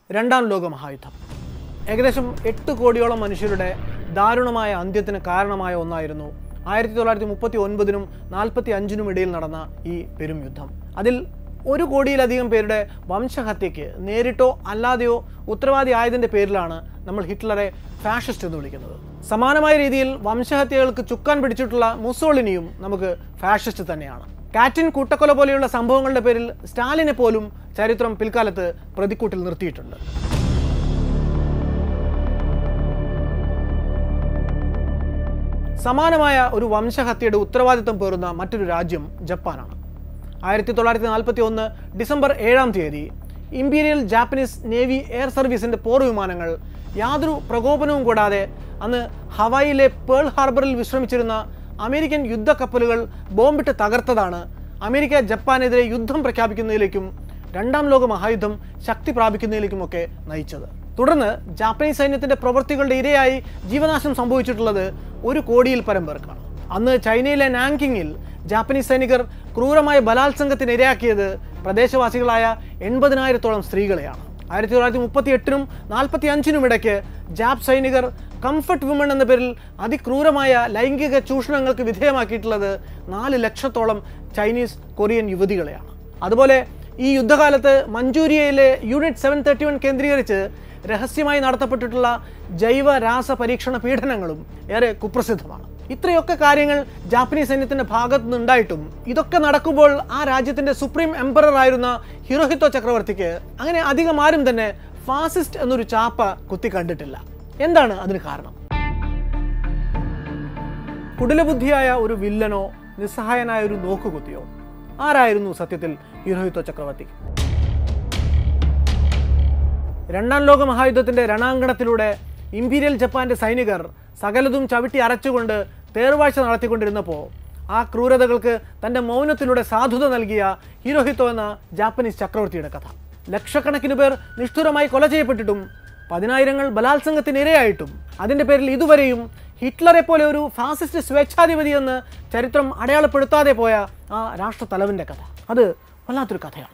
രണ്ടാം ലോക മഹായുദ്ധം ഏകദേശം എട്ട് കോടിയോളം മനുഷ്യരുടെ ദാരുണമായ അന്ത്യത്തിന് കാരണമായ ഒന്നായിരുന്നു ആയിരത്തി തൊള്ളായിരത്തി മുപ്പത്തി ഒൻപതിനും നാൽപ്പത്തി അഞ്ചിനും ഇടയിൽ നടന്ന ഈ പെരും യുദ്ധം അതിൽ ഒരു കോടിയിലധികം പേരുടെ വംശഹത്യയ്ക്ക് നേരിട്ടോ അല്ലാതെയോ ഉത്തരവാദി ആയതിൻ്റെ പേരിലാണ് നമ്മൾ ഹിറ്റ്ലറെ ഫാഷിസ്റ്റ് എന്ന് വിളിക്കുന്നത് സമാനമായ രീതിയിൽ വംശഹത്യകൾക്ക് ചുക്കാൻ പിടിച്ചിട്ടുള്ള മുസോളിനിയും നമുക്ക് ഫാഷിസ്റ്റ് തന്നെയാണ് കാറ്റിൻ കൂട്ടക്കൊല പോലെയുള്ള സംഭവങ്ങളുടെ പേരിൽ സ്റ്റാലിനെ പോലും ചരിത്രം പിൽക്കാലത്ത് പ്രതിക്കൂട്ടിൽ നിർത്തിയിട്ടുണ്ട് സമാനമായ ഒരു വംശഹത്യയുടെ ഉത്തരവാദിത്തം പേറുന്ന മറ്റൊരു രാജ്യം ജപ്പാനാണ് ആയിരത്തി തൊള്ളായിരത്തി നാൽപ്പത്തി ഒന്ന് ഡിസംബർ ഏഴാം തീയതി ഇമ്പീരിയൽ ജാപ്പനീസ് നേവി എയർ സർവീസിന്റെ പോർ വിമാനങ്ങൾ യാതൊരു പ്രകോപനവും കൂടാതെ അന്ന് ഹവായിലെ പേൾ ഹാർബറിൽ വിശ്രമിച്ചിരുന്ന അമേരിക്കൻ യുദ്ധക്കപ്പലുകൾ ബോംബിട്ട് തകർത്തതാണ് അമേരിക്ക ജപ്പാനെതിരെ യുദ്ധം പ്രഖ്യാപിക്കുന്നതിലേക്കും രണ്ടാം ലോക മഹായുദ്ധം ശക്തി പ്രാപിക്കുന്നതിലേക്കുമൊക്കെ നയിച്ചത് തുടർന്ന് ജാപ്പനീസ് സൈന്യത്തിന്റെ പ്രവൃത്തികളുടെ ഇരയായി ജീവനാശം സംഭവിച്ചിട്ടുള്ളത് ഒരു കോടിയിൽ പരം പേർക്കാണ് അന്ന് ചൈനയിലെ നാങ്കിങ്ങിൽ ജാപ്പനീസ് സൈനികർ ക്രൂരമായ ബലാത്സംഗത്തിന് ഇരയാക്കിയത് പ്രദേശവാസികളായ എൺപതിനായിരത്തോളം സ്ത്രീകളെയാണ് ആയിരത്തി തൊള്ളായിരത്തി മുപ്പത്തി എട്ടിനും നാൽപ്പത്തി അഞ്ചിനും ഇടയ്ക്ക് ജാപ്പ് സൈനികർ കംഫർട്ട് വുമൺ എന്ന പേരിൽ അതിക്രൂരമായ ലൈംഗിക ചൂഷണങ്ങൾക്ക് വിധേയമാക്കിയിട്ടുള്ളത് നാല് ലക്ഷത്തോളം ചൈനീസ് കൊറിയൻ യുവതികളെയാണ് അതുപോലെ ഈ യുദ്ധകാലത്ത് മഞ്ചൂരിയയിലെ യൂണിറ്റ് സെവൻ തേർട്ടി വൺ കേന്ദ്രീകരിച്ച് രഹസ്യമായി നടത്തപ്പെട്ടിട്ടുള്ള ജൈവ രാസ പരീക്ഷണ പീഡനങ്ങളും ഏറെ കുപ്രസിദ്ധമാണ് ഇത്രയൊക്കെ കാര്യങ്ങൾ ജാപ്പനീസ് സൈന്യത്തിന്റെ ഭാഗത്തു നിന്നുണ്ടായിട്ടും ഇതൊക്കെ നടക്കുമ്പോൾ ആ രാജ്യത്തിന്റെ സുപ്രീം എംപറർ ആയിരുന്ന ഹിരോഹിത്തോ ചക്രവർത്തിക്ക് അങ്ങനെ അധികം ആരും തന്നെ ഫാസിസ്റ്റ് എന്നൊരു ചാപ്പ കുത്തി കണ്ടിട്ടില്ല എന്താണ് അതിന് കാരണം കുടിലബുദ്ധിയായ ഒരു വില്ലനോ നിസ്സഹായനായ ഒരു നോക്കുകുത്തിയോ ആരായിരുന്നു സത്യത്തിൽ ഹിരോഹിത്തോ ചക്രവർത്തി രണ്ടാം ലോക മഹായുദ്ധത്തിന്റെ രണാങ്കണത്തിലൂടെ ഇമ്പീരിയൽ ജപ്പാന്റെ സൈനികർ സകലതും ചവിട്ടി അരച്ചുകൊണ്ട് തേർവാഴ്ച നടത്തിക്കൊണ്ടിരുന്നപ്പോൾ ആ ക്രൂരതകൾക്ക് തന്റെ മൗനത്തിലൂടെ സാധുത നൽകിയ ഹിരോഹിത്തോ എന്ന ജാപ്പനീസ് ചക്രവർത്തിയുടെ കഥ ലക്ഷക്കണക്കിന് പേർ നിഷ്ഠുരമായി കൊല ചെയ്യപ്പെട്ടിട്ടും പതിനായിരങ്ങൾ ബലാത്സംഗത്തിന് ഇരയായിട്ടും അതിന്റെ പേരിൽ ഇതുവരെയും ഹിറ്റ്ലറെ പോലെ ഒരു ഫാസിസ്റ്റ് സ്വേച്ഛാധിപതി എന്ന് ചരിത്രം അടയാളപ്പെടുത്താതെ പോയ ആ രാഷ്ട്രത്തലവന്റെ കഥ അത് വല്ലാത്തൊരു കഥയാണ്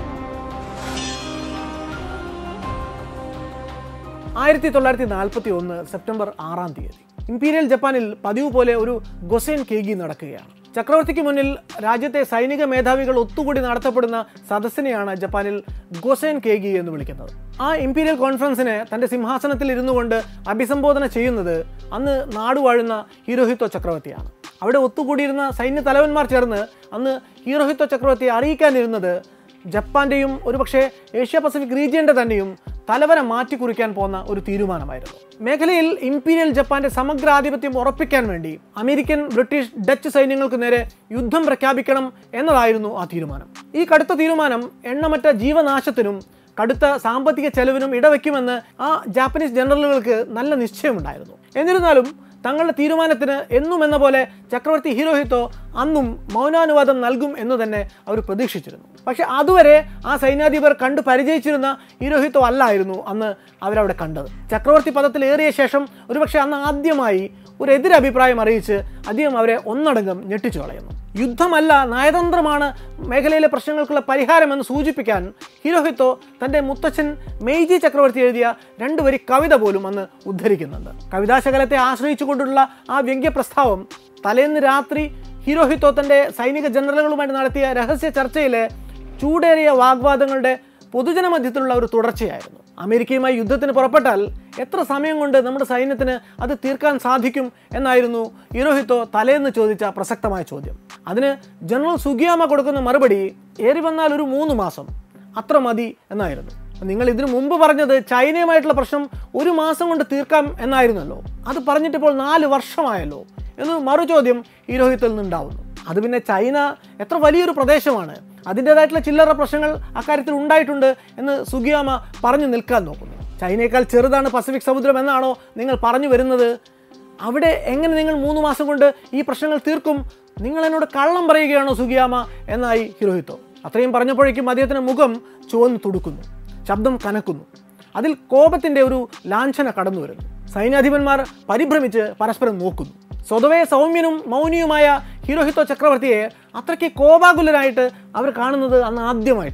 ആയിരത്തി തൊള്ളായിരത്തി നാൽപ്പത്തി ഒന്ന് സെപ്റ്റംബർ ആറാം തീയതി ഇമ്പീരിയൽ ജപ്പാനിൽ പതിവ് പോലെ ഒരു ഗൊസേൻ കേഗി നടക്കുകയാണ് ചക്രവർത്തിക്ക് മുന്നിൽ രാജ്യത്തെ സൈനിക മേധാവികൾ ഒത്തുകൂടി നടത്തപ്പെടുന്ന സദസ്സിനെയാണ് ജപ്പാനിൽ ഗൊസേൻ കേഗി എന്ന് വിളിക്കുന്നത് ആ ഇമ്പീരിയൽ കോൺഫറൻസിനെ തന്റെ സിംഹാസനത്തിൽ ഇരുന്നു കൊണ്ട് അഭിസംബോധന ചെയ്യുന്നത് അന്ന് നാടുവാഴുന്ന ഹിരോഹിത്തോ ചക്രവർത്തിയാണ് അവിടെ ഒത്തുകൂടിയിരുന്ന സൈന്യ തലവന്മാർ ചേർന്ന് അന്ന് ഹിരോഹിത്തോ ചക്രവർത്തിയെ അറിയിക്കാനിരുന്നത് ജപ്പാന്റെയും ഒരുപക്ഷെ ഏഷ്യ പസഫിക് റീജിയന്റെ തന്നെയും തലവര മാറ്റിക്കുറിക്കാൻ പോകുന്ന ഒരു തീരുമാനമായിരുന്നു മേഖലയിൽ ഇമ്പീരിയൽ ജപ്പാന്റെ സമഗ്ര ആധിപത്യം ഉറപ്പിക്കാൻ വേണ്ടി അമേരിക്കൻ ബ്രിട്ടീഷ് ഡച്ച് സൈന്യങ്ങൾക്ക് നേരെ യുദ്ധം പ്രഖ്യാപിക്കണം എന്നതായിരുന്നു ആ തീരുമാനം ഈ കടുത്ത തീരുമാനം എണ്ണമറ്റ ജീവനാശത്തിനും കടുത്ത സാമ്പത്തിക ചെലവിനും ഇടവെക്കുമെന്ന് ആ ജാപ്പനീസ് ജനറലുകൾക്ക് നല്ല നിശ്ചയമുണ്ടായിരുന്നു എന്നിരുന്നാലും തങ്ങളുടെ തീരുമാനത്തിന് എന്നും എന്ന പോലെ ചക്രവർത്തി ഹിരോഹിത്തോ അന്നും മൗനാനുവാദം നൽകും എന്ന് തന്നെ അവർ പ്രതീക്ഷിച്ചിരുന്നു പക്ഷെ അതുവരെ ആ സൈന്യാധിപർ കണ്ടു പരിചയിച്ചിരുന്ന ഹിരോഹിത്തോ അല്ലായിരുന്നു അന്ന് അവരവിടെ കണ്ടത് ചക്രവർത്തി പദത്തിൽ ഏറിയ ശേഷം ഒരുപക്ഷെ അന്ന് ആദ്യമായി ഒരു എതിരഭിപ്രായം അറിയിച്ച് അദ്ദേഹം അവരെ ഒന്നടങ്കം ഞെട്ടിച്ചു കളയുന്നു യുദ്ധമല്ല നയതന്ത്രമാണ് മേഖലയിലെ പ്രശ്നങ്ങൾക്കുള്ള പരിഹാരമെന്ന് സൂചിപ്പിക്കാൻ ഹിരോഹിത്തോ തൻ്റെ മുത്തച്ഛൻ മെയ്ജി ചക്രവർത്തി എഴുതിയ രണ്ട് വരി കവിത പോലും അന്ന് ഉദ്ധരിക്കുന്നുണ്ട് കവിതാശകലത്തെ ആശ്രയിച്ചുകൊണ്ടുള്ള ആ വ്യംഗ്യ പ്രസ്താവം തലേന്ന് രാത്രി ഹിരോഹിത്തോ തൻ്റെ സൈനിക ജനറലുകളുമായിട്ട് നടത്തിയ രഹസ്യ ചർച്ചയിലെ ചൂടേറിയ വാഗ്വാദങ്ങളുടെ പൊതുജന മധ്യത്തിലുള്ള ഒരു തുടർച്ചയായിരുന്നു അമേരിക്കയുമായി യുദ്ധത്തിന് പുറപ്പെട്ടാൽ എത്ര സമയം കൊണ്ട് നമ്മുടെ സൈന്യത്തിന് അത് തീർക്കാൻ സാധിക്കും എന്നായിരുന്നു ഹിരോഹിത്തോ തലേന്ന് ചോദിച്ച പ്രസക്തമായ ചോദ്യം അതിന് ജനറൽ സുഗിയാമ കൊടുക്കുന്ന മറുപടി ഏറി വന്നാൽ ഒരു മൂന്ന് മാസം അത്ര മതി എന്നായിരുന്നു നിങ്ങൾ ഇതിനു മുമ്പ് പറഞ്ഞത് ചൈനയുമായിട്ടുള്ള പ്രശ്നം ഒരു മാസം കൊണ്ട് തീർക്കാം എന്നായിരുന്നല്ലോ അത് പറഞ്ഞിട്ട് ഇപ്പോൾ നാല് വർഷമായല്ലോ എന്ന് മറു ചോദ്യം ഹിരോഹിത്തിൽ നിന്നുണ്ടാവുന്നു അത് പിന്നെ ചൈന എത്ര വലിയൊരു പ്രദേശമാണ് അതിൻ്റെതായിട്ടുള്ള ചില്ലറ പ്രശ്നങ്ങൾ അക്കാര്യത്തിൽ ഉണ്ടായിട്ടുണ്ട് എന്ന് സുഗിയാമ പറഞ്ഞു നിൽക്കാൻ നോക്കുന്നു ചൈനയേക്കാൾ ചെറുതാണ് പസഫിക് സമുദ്രം എന്നാണോ നിങ്ങൾ പറഞ്ഞു വരുന്നത് അവിടെ എങ്ങനെ നിങ്ങൾ മൂന്ന് മാസം കൊണ്ട് ഈ പ്രശ്നങ്ങൾ തീർക്കും നിങ്ങൾ എന്നോട് കള്ളം പറയുകയാണോ സുഗിയാമ എന്നായി ഹിരോഹിത്തോ അത്രയും പറഞ്ഞപ്പോഴേക്കും അദ്ദേഹത്തിന് മുഖം ചുവന്ന് തുടുക്കുന്നു ശബ്ദം കനക്കുന്നു അതിൽ കോപത്തിന്റെ ഒരു ലാഞ്ചന കടന്നു വരുന്നു സൈന്യാധിപന്മാർ പരിഭ്രമിച്ച് പരസ്പരം നോക്കുന്നു സ്വതവേ സൗമ്യനും മൗനിയുമായ ഹിരോഹിത്തോ ചക്രവർത്തിയെ അത്രയ്ക്ക് കോപാകുലനായിട്ട് അവർ കാണുന്നത് അന്ന് ആദ്യമായിട്ടാണ്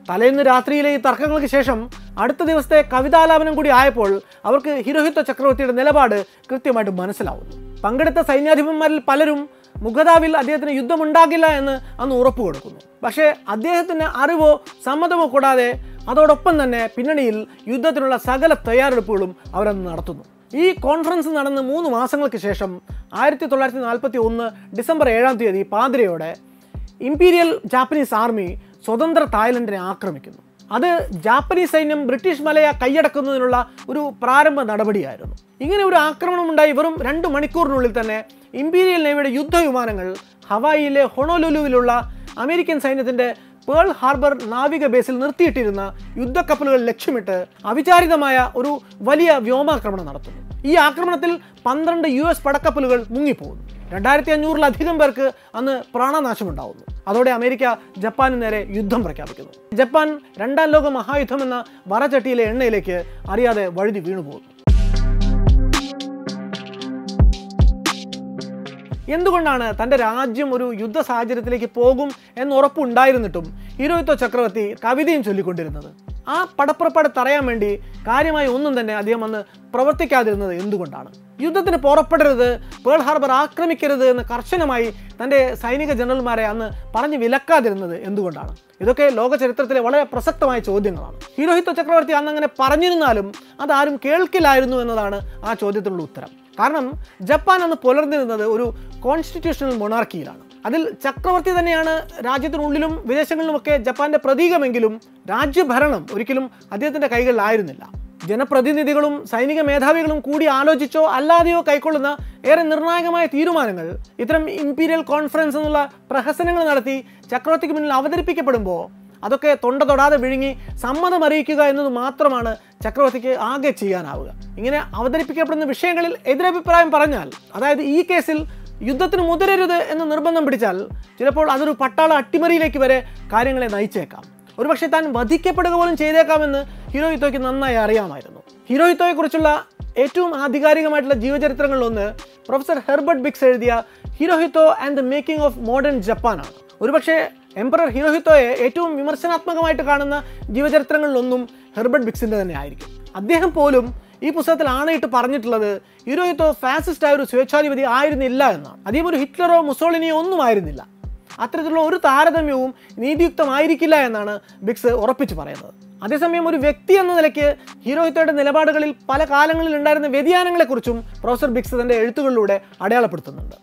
തലേന്ന് രാത്രിയിലെ ഈ തർക്കങ്ങൾക്ക് ശേഷം അടുത്ത ദിവസത്തെ കവിതാലാപനം കൂടി ആയപ്പോൾ അവർക്ക് ഹിരോഹിത്തോ ചക്രവർത്തിയുടെ നിലപാട് കൃത്യമായിട്ട് മനസ്സിലാവുന്നു പങ്കെടുത്ത സൈന്യാധിപന്മാരിൽ പലരും മുഖതാവിൽ അദ്ദേഹത്തിന് യുദ്ധമുണ്ടാകില്ല എന്ന് അന്ന് ഉറപ്പ് കൊടുക്കുന്നു പക്ഷേ അദ്ദേഹത്തിന് അറിവോ സമ്മതമോ കൂടാതെ അതോടൊപ്പം തന്നെ പിന്നണിയിൽ യുദ്ധത്തിനുള്ള സകല തയ്യാറെടുപ്പുകളും അവരന്ന് നടത്തുന്നു ഈ കോൺഫറൻസ് നടന്ന് മൂന്ന് മാസങ്ങൾക്ക് ശേഷം ആയിരത്തി തൊള്ളായിരത്തി നാൽപ്പത്തി ഒന്ന് ഡിസംബർ ഏഴാം തീയതി പാതിരയോടെ ഇമ്പീരിയൽ ജാപ്പനീസ് ആർമി സ്വതന്ത്ര തായ്ലൻഡിനെ ആക്രമിക്കുന്നു അത് ജാപ്പനീസ് സൈന്യം ബ്രിട്ടീഷ് മലയ കൈയടക്കുന്നതിനുള്ള ഒരു പ്രാരംഭ നടപടിയായിരുന്നു ഇങ്ങനെ ഒരു ആക്രമണം ഉണ്ടായി വെറും രണ്ട് മണിക്കൂറിനുള്ളിൽ തന്നെ ഇമ്പീരിയൽ നേവിയുടെ യുദ്ധവിമാനങ്ങൾ ഹവായിയിലെ ഹൊണോലുലുവിലുള്ള അമേരിക്കൻ സൈന്യത്തിന്റെ പേൾ ഹാർബർ നാവിക ബേസിൽ നിർത്തിയിട്ടിരുന്ന യുദ്ധക്കപ്പലുകൾ ലക്ഷ്യമിട്ട് അവിചാരിതമായ ഒരു വലിയ വ്യോമാക്രമണം നടത്തുന്നു ഈ ആക്രമണത്തിൽ പന്ത്രണ്ട് യു എസ് പടക്കപ്പലുകൾ മുങ്ങിപ്പോകുന്നു രണ്ടായിരത്തി അഞ്ഞൂറിലധികം പേർക്ക് അന്ന് പ്രാണനാശമുണ്ടാവുന്നു അതോടെ അമേരിക്ക ജപ്പാന് നേരെ യുദ്ധം പ്രഖ്യാപിക്കുന്നു ജപ്പാൻ രണ്ടാം ലോക മഹായുദ്ധം എന്ന വറചട്ടിയിലെ എണ്ണയിലേക്ക് അറിയാതെ വഴുതി വീണുപോകുന്നു എന്തുകൊണ്ടാണ് തൻ്റെ രാജ്യം ഒരു യുദ്ധ സാഹചര്യത്തിലേക്ക് പോകും എന്ന് ഉറപ്പുണ്ടായിരുന്നിട്ടും ഹീരോയിത്തോ ചക്രവർത്തി കവിതയും ചൊല്ലിക്കൊണ്ടിരുന്നത് ആ പടപ്പുറപ്പാട് തടയാൻ വേണ്ടി കാര്യമായി ഒന്നും തന്നെ അദ്ദേഹം അന്ന് പ്രവർത്തിക്കാതിരുന്നത് എന്തുകൊണ്ടാണ് യുദ്ധത്തിന് പുറപ്പെടരുത് പേൾ ഹാർബർ ആക്രമിക്കരുത് എന്ന് കർശനമായി തൻ്റെ സൈനിക ജനറൽമാരെ അന്ന് പറഞ്ഞു വിലക്കാതിരുന്നത് എന്തുകൊണ്ടാണ് ഇതൊക്കെ ലോക ചരിത്രത്തിലെ വളരെ പ്രസക്തമായ ചോദ്യങ്ങളാണ് ഹിരോഹിത്തോ ചക്രവർത്തി അന്ന് അങ്ങനെ പറഞ്ഞിരുന്നാലും അതാരും കേൾക്കില്ലായിരുന്നു എന്നതാണ് ആ ചോദ്യത്തിനുള്ള ഉത്തരം കാരണം ജപ്പാൻ അന്ന് പുലർന്നിരുന്നത് ഒരു കോൺസ്റ്റിറ്റ്യൂഷണൽ മൊണാർക്കിയിലാണ് അതിൽ ചക്രവർത്തി തന്നെയാണ് രാജ്യത്തിനുള്ളിലും വിദേശങ്ങളിലുമൊക്കെ ജപ്പാന്റെ പ്രതീകമെങ്കിലും രാജ്യഭരണം ഒരിക്കലും അദ്ദേഹത്തിന്റെ കൈകളിലായിരുന്നില്ല ജനപ്രതിനിധികളും സൈനിക മേധാവികളും കൂടി ആലോചിച്ചോ അല്ലാതെയോ കൈക്കൊള്ളുന്ന ഏറെ നിർണായകമായ തീരുമാനങ്ങൾ ഇത്തരം ഇമ്പീരിയൽ കോൺഫറൻസ് എന്നുള്ള പ്രഹസനങ്ങൾ നടത്തി ചക്രവർത്തിക്ക് മുന്നിൽ അവതരിപ്പിക്കപ്പെടുമ്പോൾ അതൊക്കെ തൊണ്ട തൊടാതെ വിഴുങ്ങി സമ്മതം അറിയിക്കുക എന്നത് മാത്രമാണ് ചക്രവർത്തിക്ക് ആകെ ചെയ്യാനാവുക ഇങ്ങനെ അവതരിപ്പിക്കപ്പെടുന്ന വിഷയങ്ങളിൽ എതിരഭിപ്രായം പറഞ്ഞാൽ അതായത് ഈ കേസിൽ യുദ്ധത്തിന് മുതിരരുത് എന്ന് നിർബന്ധം പിടിച്ചാൽ ചിലപ്പോൾ അതൊരു പട്ടാള അട്ടിമറിയിലേക്ക് വരെ കാര്യങ്ങളെ നയിച്ചേക്കാം ഒരുപക്ഷെ താൻ വധിക്കപ്പെടുക പോലും ചെയ്തേക്കാമെന്ന് ഹിരോഹിത്തോയ്ക്ക് നന്നായി അറിയാമായിരുന്നു ഹിരോഹിത്തോയെക്കുറിച്ചുള്ള ഏറ്റവും ആധികാരികമായിട്ടുള്ള ജീവചരിത്രങ്ങളിലൊന്ന് പ്രൊഫസർ ഹെർബർട്ട് ബിക്സ് എഴുതിയ Hirohito and the making of modern ജപ്പാനാണ് ഒരുപക്ഷെ എംപറർ ഹിരോഹിത്തോയെ ഏറ്റവും വിമർശനാത്മകമായിട്ട് കാണുന്ന ജീവചരിത്രങ്ങളിലൊന്നും ഹെർബർട്ട് ബിക്സിൻ്റെ തന്നെ ആയിരിക്കും അദ്ദേഹം പോലും ഈ പുസ്തകത്തിൽ ആണയിട്ട് പറഞ്ഞിട്ടുള്ളത് ഹിരോഹിത്തോ ഫാസിസ്റ്റ് ആയ ഒരു സ്വേച്ഛാധിപതി ആയിരുന്നില്ല എന്നാണ് അദ്ദേഹം ഒരു ഹിറ്റ്ലറോ മുസോളിനിയോ ഒന്നും ആയിരുന്നില്ല അത്തരത്തിലുള്ള ഒരു താരതമ്യവും നീതിയുക്തമായിരിക്കില്ല എന്നാണ് ബിക്സ് ഉറപ്പിച്ച് പറയുന്നത് അതേസമയം ഒരു വ്യക്തി എന്ന നിലയ്ക്ക് ഹീരോഹിത്തോയുടെ നിലപാടുകളിൽ പല കാലങ്ങളിൽ ഉണ്ടായിരുന്ന വ്യതിയാനങ്ങളെക്കുറിച്ചും പ്രൊഫസർ ബിക്സ് തന്റെ എഴുത്തുകളിലൂടെ അടയാളപ്പെടുത്തുന്നുണ്ട്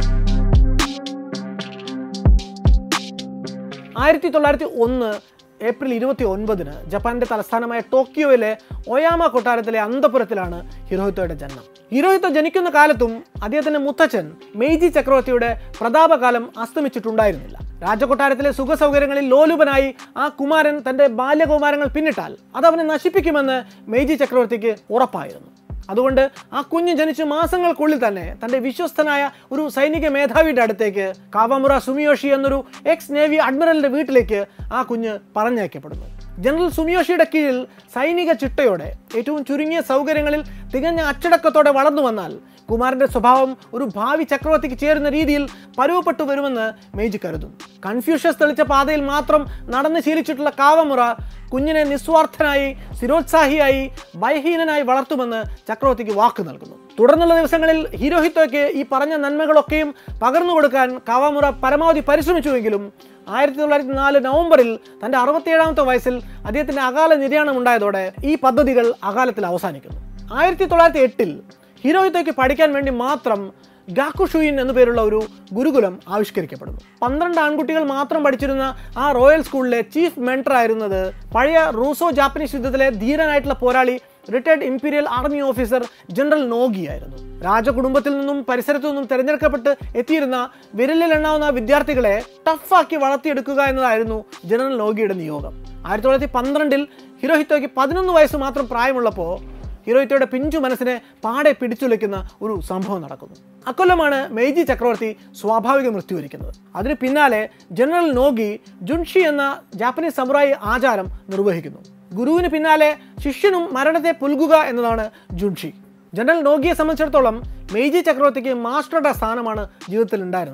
ആയിരത്തി തൊള്ളായിരത്തി ഒന്ന് ഏപ്രിൽ ഇരുപത്തി ഒൻപതിന് ജപ്പാന്റെ തലസ്ഥാനമായ ടോക്കിയോയിലെ ഒയാമ കൊട്ടാരത്തിലെ അന്തപുരത്തിലാണ് ഹിരോഹിത്തോയുടെ ജന്മം ഹിരോഹിത്തോ ജനിക്കുന്ന കാലത്തും അദ്ദേഹത്തിന്റെ മുത്തച്ഛൻ മെയ്ജി ചക്രവർത്തിയുടെ പ്രതാപകാലം അസ്തമിച്ചിട്ടുണ്ടായിരുന്നില്ല രാജകൊട്ടാരത്തിലെ സുഖസൗകര്യങ്ങളിൽ ലോലുപനായി ആ കുമാരൻ തന്റെ ബാല്യകുമാരങ്ങൾ പിന്നിട്ടാൽ അത് അവനെ നശിപ്പിക്കുമെന്ന് മെയ്ജി ചക്രവർത്തിക്ക് ഉറപ്പായിരുന്നു അതുകൊണ്ട് ആ കുഞ്ഞ് ജനിച്ച് മാസങ്ങൾക്കുള്ളിൽ തന്നെ തന്റെ വിശ്വസ്തനായ ഒരു സൈനിക മേധാവിയുടെ അടുത്തേക്ക് കാവാമുറ സുമിയോഷി എന്നൊരു എക്സ് നേവി അഡ്മിറലിന്റെ വീട്ടിലേക്ക് ആ കുഞ്ഞ് പറഞ്ഞയക്കപ്പെടുന്നു ജനറൽ സുമിയോഷിയുടെ കീഴിൽ സൈനിക ചിട്ടയോടെ ഏറ്റവും ചുരുങ്ങിയ സൗകര്യങ്ങളിൽ തികഞ്ഞ അച്ചടക്കത്തോടെ വളർന്നു വന്നാൽ കുമാരന്റെ സ്വഭാവം ഒരു ഭാവി ചക്രവർത്തിക്ക് ചേരുന്ന രീതിയിൽ പരുവപ്പെട്ടു വരുമെന്ന് മേജി കരുതും കൺഫ്യൂഷ്യസ് തെളിച്ച പാതയിൽ മാത്രം നടന്ന് ശീലിച്ചിട്ടുള്ള കാവമുറ കുഞ്ഞിനെ നിസ്വാർത്ഥനായി സ്ഥിരോത്സാഹിയായി ഭയഹീനനായി വളർത്തുമെന്ന് ചക്രവർത്തിക്ക് വാക്ക് നൽകുന്നു തുടർന്നുള്ള ദിവസങ്ങളിൽ ഹിരോഹിത്തോയ്ക്ക് ഈ പറഞ്ഞ നന്മകളൊക്കെയും പകർന്നു കൊടുക്കാൻ കാവാമുറ പരമാവധി പരിശ്രമിച്ചുവെങ്കിലും ആയിരത്തി തൊള്ളായിരത്തി നാല് നവംബറിൽ തന്റെ അറുപത്തിയേഴാമത്തെ വയസ്സിൽ അദ്ദേഹത്തിന്റെ അകാല നിര്യാണം ഉണ്ടായതോടെ ഈ പദ്ധതികൾ അകാലത്തിൽ അവസാനിക്കുന്നു ആയിരത്തി തൊള്ളായിരത്തി എട്ടിൽ ഹിരോഹിത്തോയ്ക്ക് പഠിക്കാൻ വേണ്ടി മാത്രം ഗാക്കുഷുയിൻ എന്നു പേരുള്ള ഒരു ഗുരുകുലം ആവിഷ്കരിക്കപ്പെടുന്നു പന്ത്രണ്ട് ആൺകുട്ടികൾ മാത്രം പഠിച്ചിരുന്ന ആ റോയൽ സ്കൂളിലെ ചീഫ് മെൻറ്റർ ആയിരുന്നത് പഴയ റൂസോ ജാപ്പനീസ് യുദ്ധത്തിലെ ധീരനായിട്ടുള്ള പോരാളി retired Imperial army officer general Nogi ആയിരുന്നു രാജകുടുംബത്തിൽ നിന്നും പരിസരത്തു നിന്നും തിരഞ്ഞെടുക്കപ്പെട്ട് എത്തിയിരുന്ന വിരലിൽ എണ്ണാവുന്ന വിദ്യാർത്ഥികളെ ടഫാക്കി വളർത്തിയെടുക്കുക എന്നതായിരുന്നു ജനറൽ നോഗിയുടെ നിയോഗം ആയിരത്തി തൊള്ളായിരത്തി പന്ത്രണ്ടിൽ ഹിരോഹിത്തോയ്ക്ക് പതിനൊന്ന് വയസ്സ് മാത്രം പ്രായമുള്ളപ്പോൾ ഹിരോഹിത്തോയുടെ പിഞ്ചു മനസ്സിനെ പാടെ പിടിച്ചുലയ്ക്കുന്ന ഒരു സംഭവം നടക്കുന്നു അക്കൊല്ലമാണ് മെയ്ജി ചക്രവർത്തി സ്വാഭാവിക മൃത്യു വരിക്കുന്നത് അതിന് പിന്നാലെ ജനറൽ നോഗി ജുൻഷി എന്ന ജാപ്പനീസ് സമുറായി ആചാരം നിർവഹിക്കുന്നു ഗുരുവിന് പിന്നാലെ ശിഷ്യനും മരണത്തെ പുൽകുക എന്നതാണ് ജുൻഷി ജനറൽ നോഗിയെ സംബന്ധിച്ചിടത്തോളം മെയ്ജി ചക്രവർത്തിക്ക് മാസ്റ്ററുടെ സ്ഥാനമാണ് ജീവിതത്തിൽ ഉണ്ടായിരുന്നത്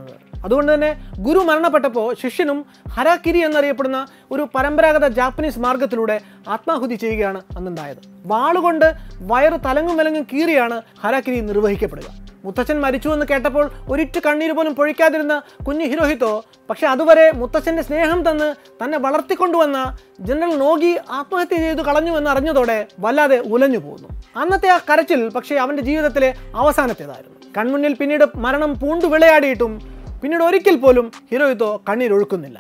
അതുകൊണ്ട് തന്നെ ഗുരു മരണപ്പെട്ടപ്പോൾ ശിഷ്യനും ഹരാക്കിരി എന്നറിയപ്പെടുന്ന ഒരു പരമ്പരാഗത ജാപ്പനീസ് മാർഗത്തിലൂടെ ആത്മാഹുതി ചെയ്യുകയാണ് അന്നുണ്ടായത് വാളുകൊണ്ട് വയറ് തലങ്ങും വിലങ്ങും കീറിയാണ് ഹരാക്കിരി നിർവഹിക്കപ്പെടുക മുത്തച്ഛൻ മരിച്ചു എന്ന് കേട്ടപ്പോൾ ഒരിറ്റ് കണ്ണീര് പോലും പൊഴിക്കാതിരുന്ന കുഞ്ഞു ഹിരോഹിത്തോ പക്ഷെ അതുവരെ മുത്തച്ഛൻ്റെ സ്നേഹം തന്ന് തന്നെ വളർത്തിക്കൊണ്ടുവന്ന ജനറൽ നോഗി ആത്മഹത്യ ചെയ്തു കളഞ്ഞു എന്ന് അറിഞ്ഞതോടെ വല്ലാതെ ഉലഞ്ഞു പോകുന്നു അന്നത്തെ ആ കരച്ചിൽ പക്ഷേ അവൻ്റെ ജീവിതത്തിലെ അവസാനത്തേതായിരുന്നു കൺമുന്നിൽ പിന്നീട് മരണം പൂണ്ടു വിളയാടിയിട്ടും പിന്നീട് ഒരിക്കൽ പോലും ഹിരോഹിത്തോ കണ്ണീരൊഴുക്കുന്നില്ല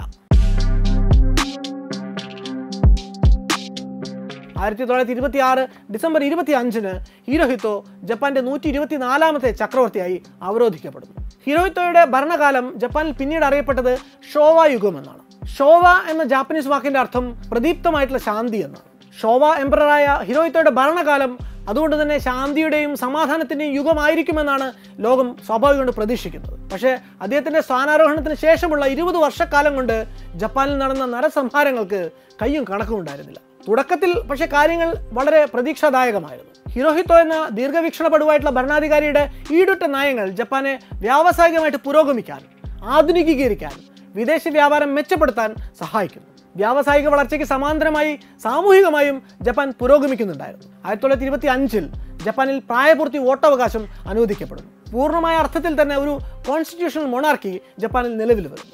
ആയിരത്തി തൊള്ളായിരത്തി ഇരുപത്തി ആറ് ഡിസംബർ ഇരുപത്തി അഞ്ചിന് ഹിരോഹിത്തോ ജപ്പാന്റെ നൂറ്റി ഇരുപത്തി നാലാമത്തെ ചക്രവർത്തിയായി അവരോധിക്കപ്പെടുന്നു ഹിരോഹിത്തോയുടെ ഭരണകാലം ജപ്പാനിൽ പിന്നീട് അറിയപ്പെട്ടത് ഷോവ യുഗം എന്നാണ് ഷോവ എന്ന ജാപ്പനീസ് വാക്കിന്റെ അർത്ഥം പ്രദീപ്തമായിട്ടുള്ള ശാന്തി എന്നാണ് ഷോവ എംപററായ ഹിരോഹിത്തോയുടെ ഭരണകാലം അതുകൊണ്ട് തന്നെ ശാന്തിയുടെയും സമാധാനത്തിൻ്റെയും യുഗമായിരിക്കുമെന്നാണ് ലോകം സ്വാഭാവികം കൊണ്ട് പ്രതീക്ഷിക്കുന്നത് പക്ഷേ അദ്ദേഹത്തിൻ്റെ സ്ഥാനാരോഹണത്തിന് ശേഷമുള്ള ഇരുപത് വർഷക്കാലം കൊണ്ട് ജപ്പാനിൽ നടന്ന നരസംഹാരങ്ങൾക്ക് കയ്യും കണക്കും ഉണ്ടായിരുന്നില്ല തുടക്കത്തിൽ പക്ഷേ കാര്യങ്ങൾ വളരെ പ്രതീക്ഷാദായകമായിരുന്നു ഹിരോഹിത്തോ എന്ന ദീർഘവീക്ഷണ പടുവായിട്ടുള്ള ഭരണാധികാരിയുടെ ഈടുറ്റ നയങ്ങൾ ജപ്പാനെ വ്യാവസായികമായിട്ട് പുരോഗമിക്കാൻ ആധുനികീകരിക്കാൻ വിദേശ വ്യാപാരം മെച്ചപ്പെടുത്താൻ സഹായിക്കുന്നു വ്യാവസായിക വളർച്ചയ്ക്ക് സമാന്തരമായി സാമൂഹികമായും ജപ്പാൻ പുരോഗമിക്കുന്നുണ്ടായിരുന്നു ആയിരത്തി തൊള്ളായിരത്തി ഇരുപത്തി അഞ്ചിൽ ജപ്പാനിൽ പ്രായപൂർത്തി വോട്ടവകാശം അനുവദിക്കപ്പെടുന്നു പൂർണ്ണമായ അർത്ഥത്തിൽ തന്നെ ഒരു കോൺസ്റ്റിറ്റ്യൂഷണൽ മൊണാർക്കി ജപ്പാനിൽ നിലവിൽ വരുന്നു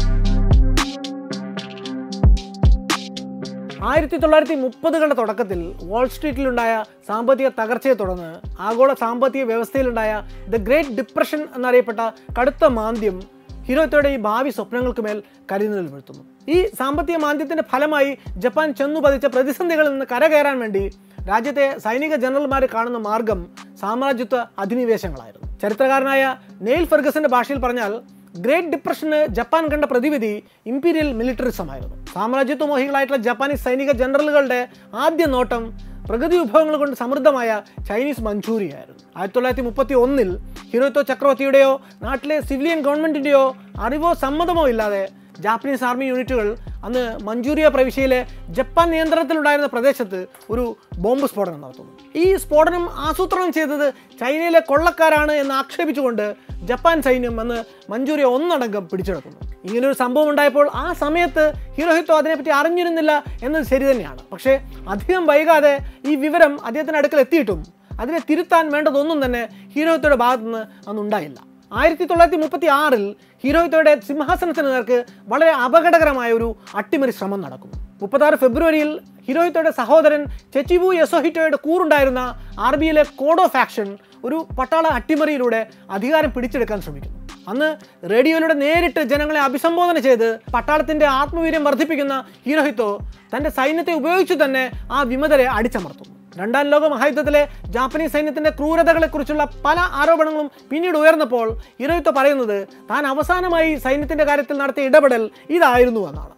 ആയിരത്തി തൊള്ളായിരത്തി മുപ്പതുകളുടെ തുടക്കത്തിൽ വാൾ സ്ട്രീറ്റിലുണ്ടായ സാമ്പത്തിക തകർച്ചയെ തുടർന്ന് ആഗോള സാമ്പത്തിക വ്യവസ്ഥയിലുണ്ടായ ദ ഗ്രേറ്റ് ഡിപ്രഷൻ എന്നറിയപ്പെട്ട കടുത്ത മാന്ദ്യം ഹിരോത്തോയുടെ ഈ ഭാവി സ്വപ്നങ്ങൾക്ക് മേൽ കരിനിഴൽ വീഴ്ത്തുന്നു ഈ സാമ്പത്തിക മാന്ദ്യത്തിന്റെ ഫലമായി ജപ്പാൻ ചെന്നു പതിച്ച പ്രതിസന്ധികളിൽ നിന്ന് കരകയറാൻ വേണ്ടി രാജ്യത്തെ സൈനിക ജനറൽമാർ കാണുന്ന മാർഗം സാമ്രാജ്യത്വ അധിനിവേശങ്ങളായിരുന്നു ചരിത്രകാരനായ നെയിൽ ഫെർഗസിന്റെ ഭാഷയിൽ പറഞ്ഞാൽ ഗ്രേറ്റ് ഡിപ്രഷന് ജപ്പാൻ കണ്ട പ്രതിവിധി ഇമ്പീരിയൽ മിലിറ്ററിസം ആയിരുന്നു സാമ്രാജ്യത്വ മോഹികളായിട്ടുള്ള ജപ്പാനീസ് സൈനിക ജനറലുകളുടെ ആദ്യ നോട്ടം പ്രകൃതി വിഭവങ്ങൾ കൊണ്ട് സമൃദ്ധമായ ചൈനീസ് മഞ്ചൂരിയ ആയിരുന്നു ആയിരത്തി തൊള്ളായിരത്തി മുപ്പത്തി ഒന്നിൽ ഹിരോത്തോ ചക്രവർത്തിയുടെയോ നാട്ടിലെ സിവിലിയൻ ഗവൺമെന്റിന്റെയോ അറിവോ സമ്മതമോ ഇല്ലാതെ ജാപ്പനീസ് ആർമി യൂണിറ്റുകൾ അന്ന് മഞ്ചൂരിയ പ്രവിശ്യയിലെ ജപ്പാൻ നിയന്ത്രണത്തിലുണ്ടായിരുന്ന പ്രദേശത്ത് ഒരു ബോംബ് സ്ഫോടനം നടത്തുന്നു ഈ സ്ഫോടനം ആസൂത്രണം ചെയ്തത് ചൈനയിലെ കൊള്ളക്കാരാണ് എന്ന് ആക്ഷേപിച്ചുകൊണ്ട് ജപ്പാൻ സൈന്യം അന്ന് മഞ്ചൂരിയ ഒന്നടങ്കം പിടിച്ചെടുക്കുന്നു ഇങ്ങനൊരു സംഭവം ഉണ്ടായപ്പോൾ ആ സമയത്ത് ഹിരോഹിത്തോ അതിനെപ്പറ്റി അറിഞ്ഞിരുന്നില്ല എന്നത് ശരി തന്നെയാണ് പക്ഷേ അധികം വൈകാതെ ഈ വിവരം അദ്ദേഹത്തിൻ്റെ അടുക്കൽ എത്തിയിട്ടും അതിനെ തിരുത്താൻ വേണ്ടതൊന്നും തന്നെ ഹീരോഹിത്തോയുടെ ഭാഗത്തുനിന്ന് അന്നുണ്ടായില്ല ആയിരത്തി തൊള്ളായിരത്തി മുപ്പത്തി ആറിൽ ഹീരോഹിത്തോയുടെ സിംഹാസനത്തിന് നേർക്ക് വളരെ അപകടകരമായ ഒരു അട്ടിമറി ശ്രമം നടക്കുന്നു മുപ്പത്താറ് ഫെബ്രുവരിയിൽ ഹിരോഹിത്തോയുടെ സഹോദരൻ ചെച്ചിബു യസോഹിറ്റോയുടെ കൂറുണ്ടായിരുന്ന ആർ ബിയിലെ കോഡോ ഫാക്ഷൻ ഒരു പട്ടാള അട്ടിമറിയിലൂടെ അധികാരം പിടിച്ചെടുക്കാൻ ശ്രമിക്കുന്നു അന്ന് റേഡിയോയിലൂടെ നേരിട്ട് ജനങ്ങളെ അഭിസംബോധന ചെയ്ത് പട്ടാളത്തിന്റെ ആത്മവീര്യം വർദ്ധിപ്പിക്കുന്ന ഹീരോഹിത്തോ തന്റെ സൈന്യത്തെ ഉപയോഗിച്ചു തന്നെ ആ വിമതരെ അടിച്ചമർത്തുന്നു രണ്ടാം ലോക മഹായുദ്ധത്തിലെ ജാപ്പനീസ് സൈന്യത്തിന്റെ ക്രൂരതകളെക്കുറിച്ചുള്ള പല ആരോപണങ്ങളും പിന്നീട് ഉയർന്നപ്പോൾ ഹീരോഹിത്തോ പറയുന്നത് താൻ അവസാനമായി സൈന്യത്തിന്റെ കാര്യത്തിൽ നടത്തിയ ഇടപെടൽ ഇതായിരുന്നു എന്നാണ്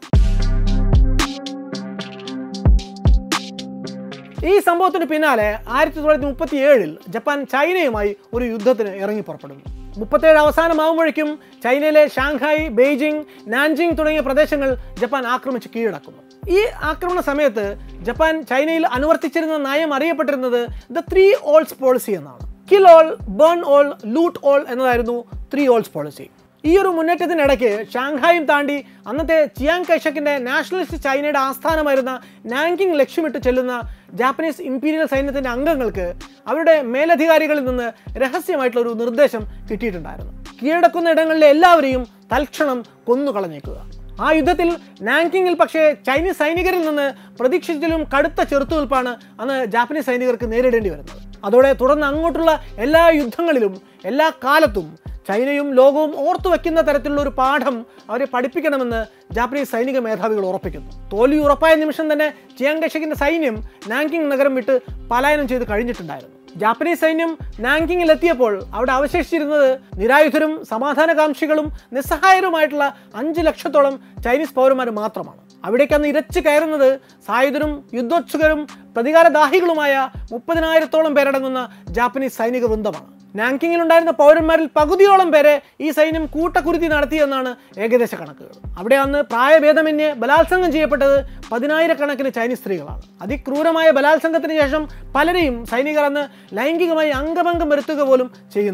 ഈ സംഭവത്തിന് പിന്നാലെ ആയിരത്തി തൊള്ളായിരത്തി മുപ്പത്തി ഏഴിൽ ജപ്പാൻ ചൈനയുമായി ഒരു യുദ്ധത്തിന് ഇറങ്ങി പുറപ്പെടുന്നു മുപ്പത്തേഴ് അവസാനമാകുമ്പോഴേക്കും ചൈനയിലെ ഷാങ്ഹായ് ബെയ്ജിംഗ് നാൻജിങ് തുടങ്ങിയ പ്രദേശങ്ങൾ ജപ്പാൻ ആക്രമിച്ച് കീഴടക്കുന്നു ഈ ആക്രമണ സമയത്ത് ജപ്പാൻ ചൈനയിൽ അനുവർത്തിച്ചിരുന്ന നയം അറിയപ്പെട്ടിരുന്നത് ദ ത്രീ ഓൾസ് പോളിസി എന്നാണ് kill all burn all loot all എന്നതായിരുന്നു ത്രീ ഓൾസ് പോളിസി ഈ ഒരു മുന്നേറ്റത്തിനിടയ്ക്ക് ഷാങ്ഹായും താണ്ടി അന്നത്തെ ചിയാങ് കൈഷക്കിന്റെ നാഷണലിസ്റ്റ് ചൈനയുടെ ആസ്ഥാനമായിരുന്ന നാങ്കിങ് ലക്ഷ്യമിട്ട് ചെല്ലുന്ന ജാപ്പനീസ് ഇമ്പീരിയൽ സൈന്യത്തിന്റെ അംഗങ്ങൾക്ക് അവരുടെ മേലധികാരികളിൽ നിന്ന് രഹസ്യമായിട്ടുള്ള ഒരു നിർദ്ദേശം കിട്ടിയിട്ടുണ്ടായിരുന്നു കീഴടക്കുന്ന ഇടങ്ങളിലെ എല്ലാവരെയും തൽക്ഷണം കൊന്നുകളഞ്ഞേക്കുക ആ യുദ്ധത്തിൽ നാങ്കിങ്ങിൽ പക്ഷേ ചൈനീസ് സൈനികരിൽ നിന്ന് പ്രതീക്ഷിച്ചതിലും കടുത്ത ചെറുത്തുനിൽപ്പാണ് അന്ന് ജാപ്പനീസ് സൈനികർക്ക് നേരിടേണ്ടി വരുന്നത് അതോടെ തുടർന്ന് അങ്ങോട്ടുള്ള എല്ലാ യുദ്ധങ്ങളിലും എല്ലാ കാലത്തും ചൈനയും ലോകവും ഓർത്തു വയ്ക്കുന്ന തരത്തിലുള്ള ഒരു പാഠം അവരെ പഠിപ്പിക്കണമെന്ന് ജാപ്പനീസ് സൈനിക മേധാവികൾ ഉറപ്പിക്കുന്നു തോൽവി ഉറപ്പായ നിമിഷം തന്നെ ചിയാങ് കൈഷക്കിന്റെ സൈന്യം നാങ്കിങ് നഗരം വിട്ട് പലായനം ചെയ്ത് കഴിഞ്ഞിട്ടുണ്ടായിരുന്നു ജാപ്പനീസ് സൈന്യം നാങ്കിങ്ങിൽ എത്തിയപ്പോൾ അവിടെ അവശേഷിച്ചിരുന്നത് നിരായുധരും സമാധാനകാംക്ഷികളും നിസ്സഹായരുമായിട്ടുള്ള അഞ്ച് ലക്ഷത്തോളം ചൈനീസ് പൗരന്മാർ മാത്രമാണ് അവിടേക്ക് അന്ന് ഇരച്ചു കയറുന്നത് സായുധരും യുദ്ധോത്സുകരും പ്രതികാരദാഹികളുമായ മുപ്പതിനായിരത്തോളം പേരടങ്ങുന്ന ജാപ്പനീസ് സൈനിക വൃന്ദമാണ് നാങ്കിങ്ങിലുണ്ടായിരുന്ന പൗരന്മാരിൽ പകുതിയോളം പേരെ ഈ സൈന്യം കൂട്ടക്കുരുതി നടത്തിയെന്നാണ് ഏകദേശ കണക്കുകൾ അവിടെ അന്ന് പ്രായഭേദമന്യേ ബലാത്സംഗം ചെയ്യപ്പെട്ടത് പതിനായിരക്കണക്കിന് ചൈനീസ് സ്ത്രീകളാണ് അതിക്രൂരമായ ബലാത്സംഗത്തിന് ശേഷം പലരെയും സൈനികർ അന്ന് ലൈംഗികമായി അംഗഭംഗം വരുത്തുക പോലും ചെയ്യുന്നുണ്ട്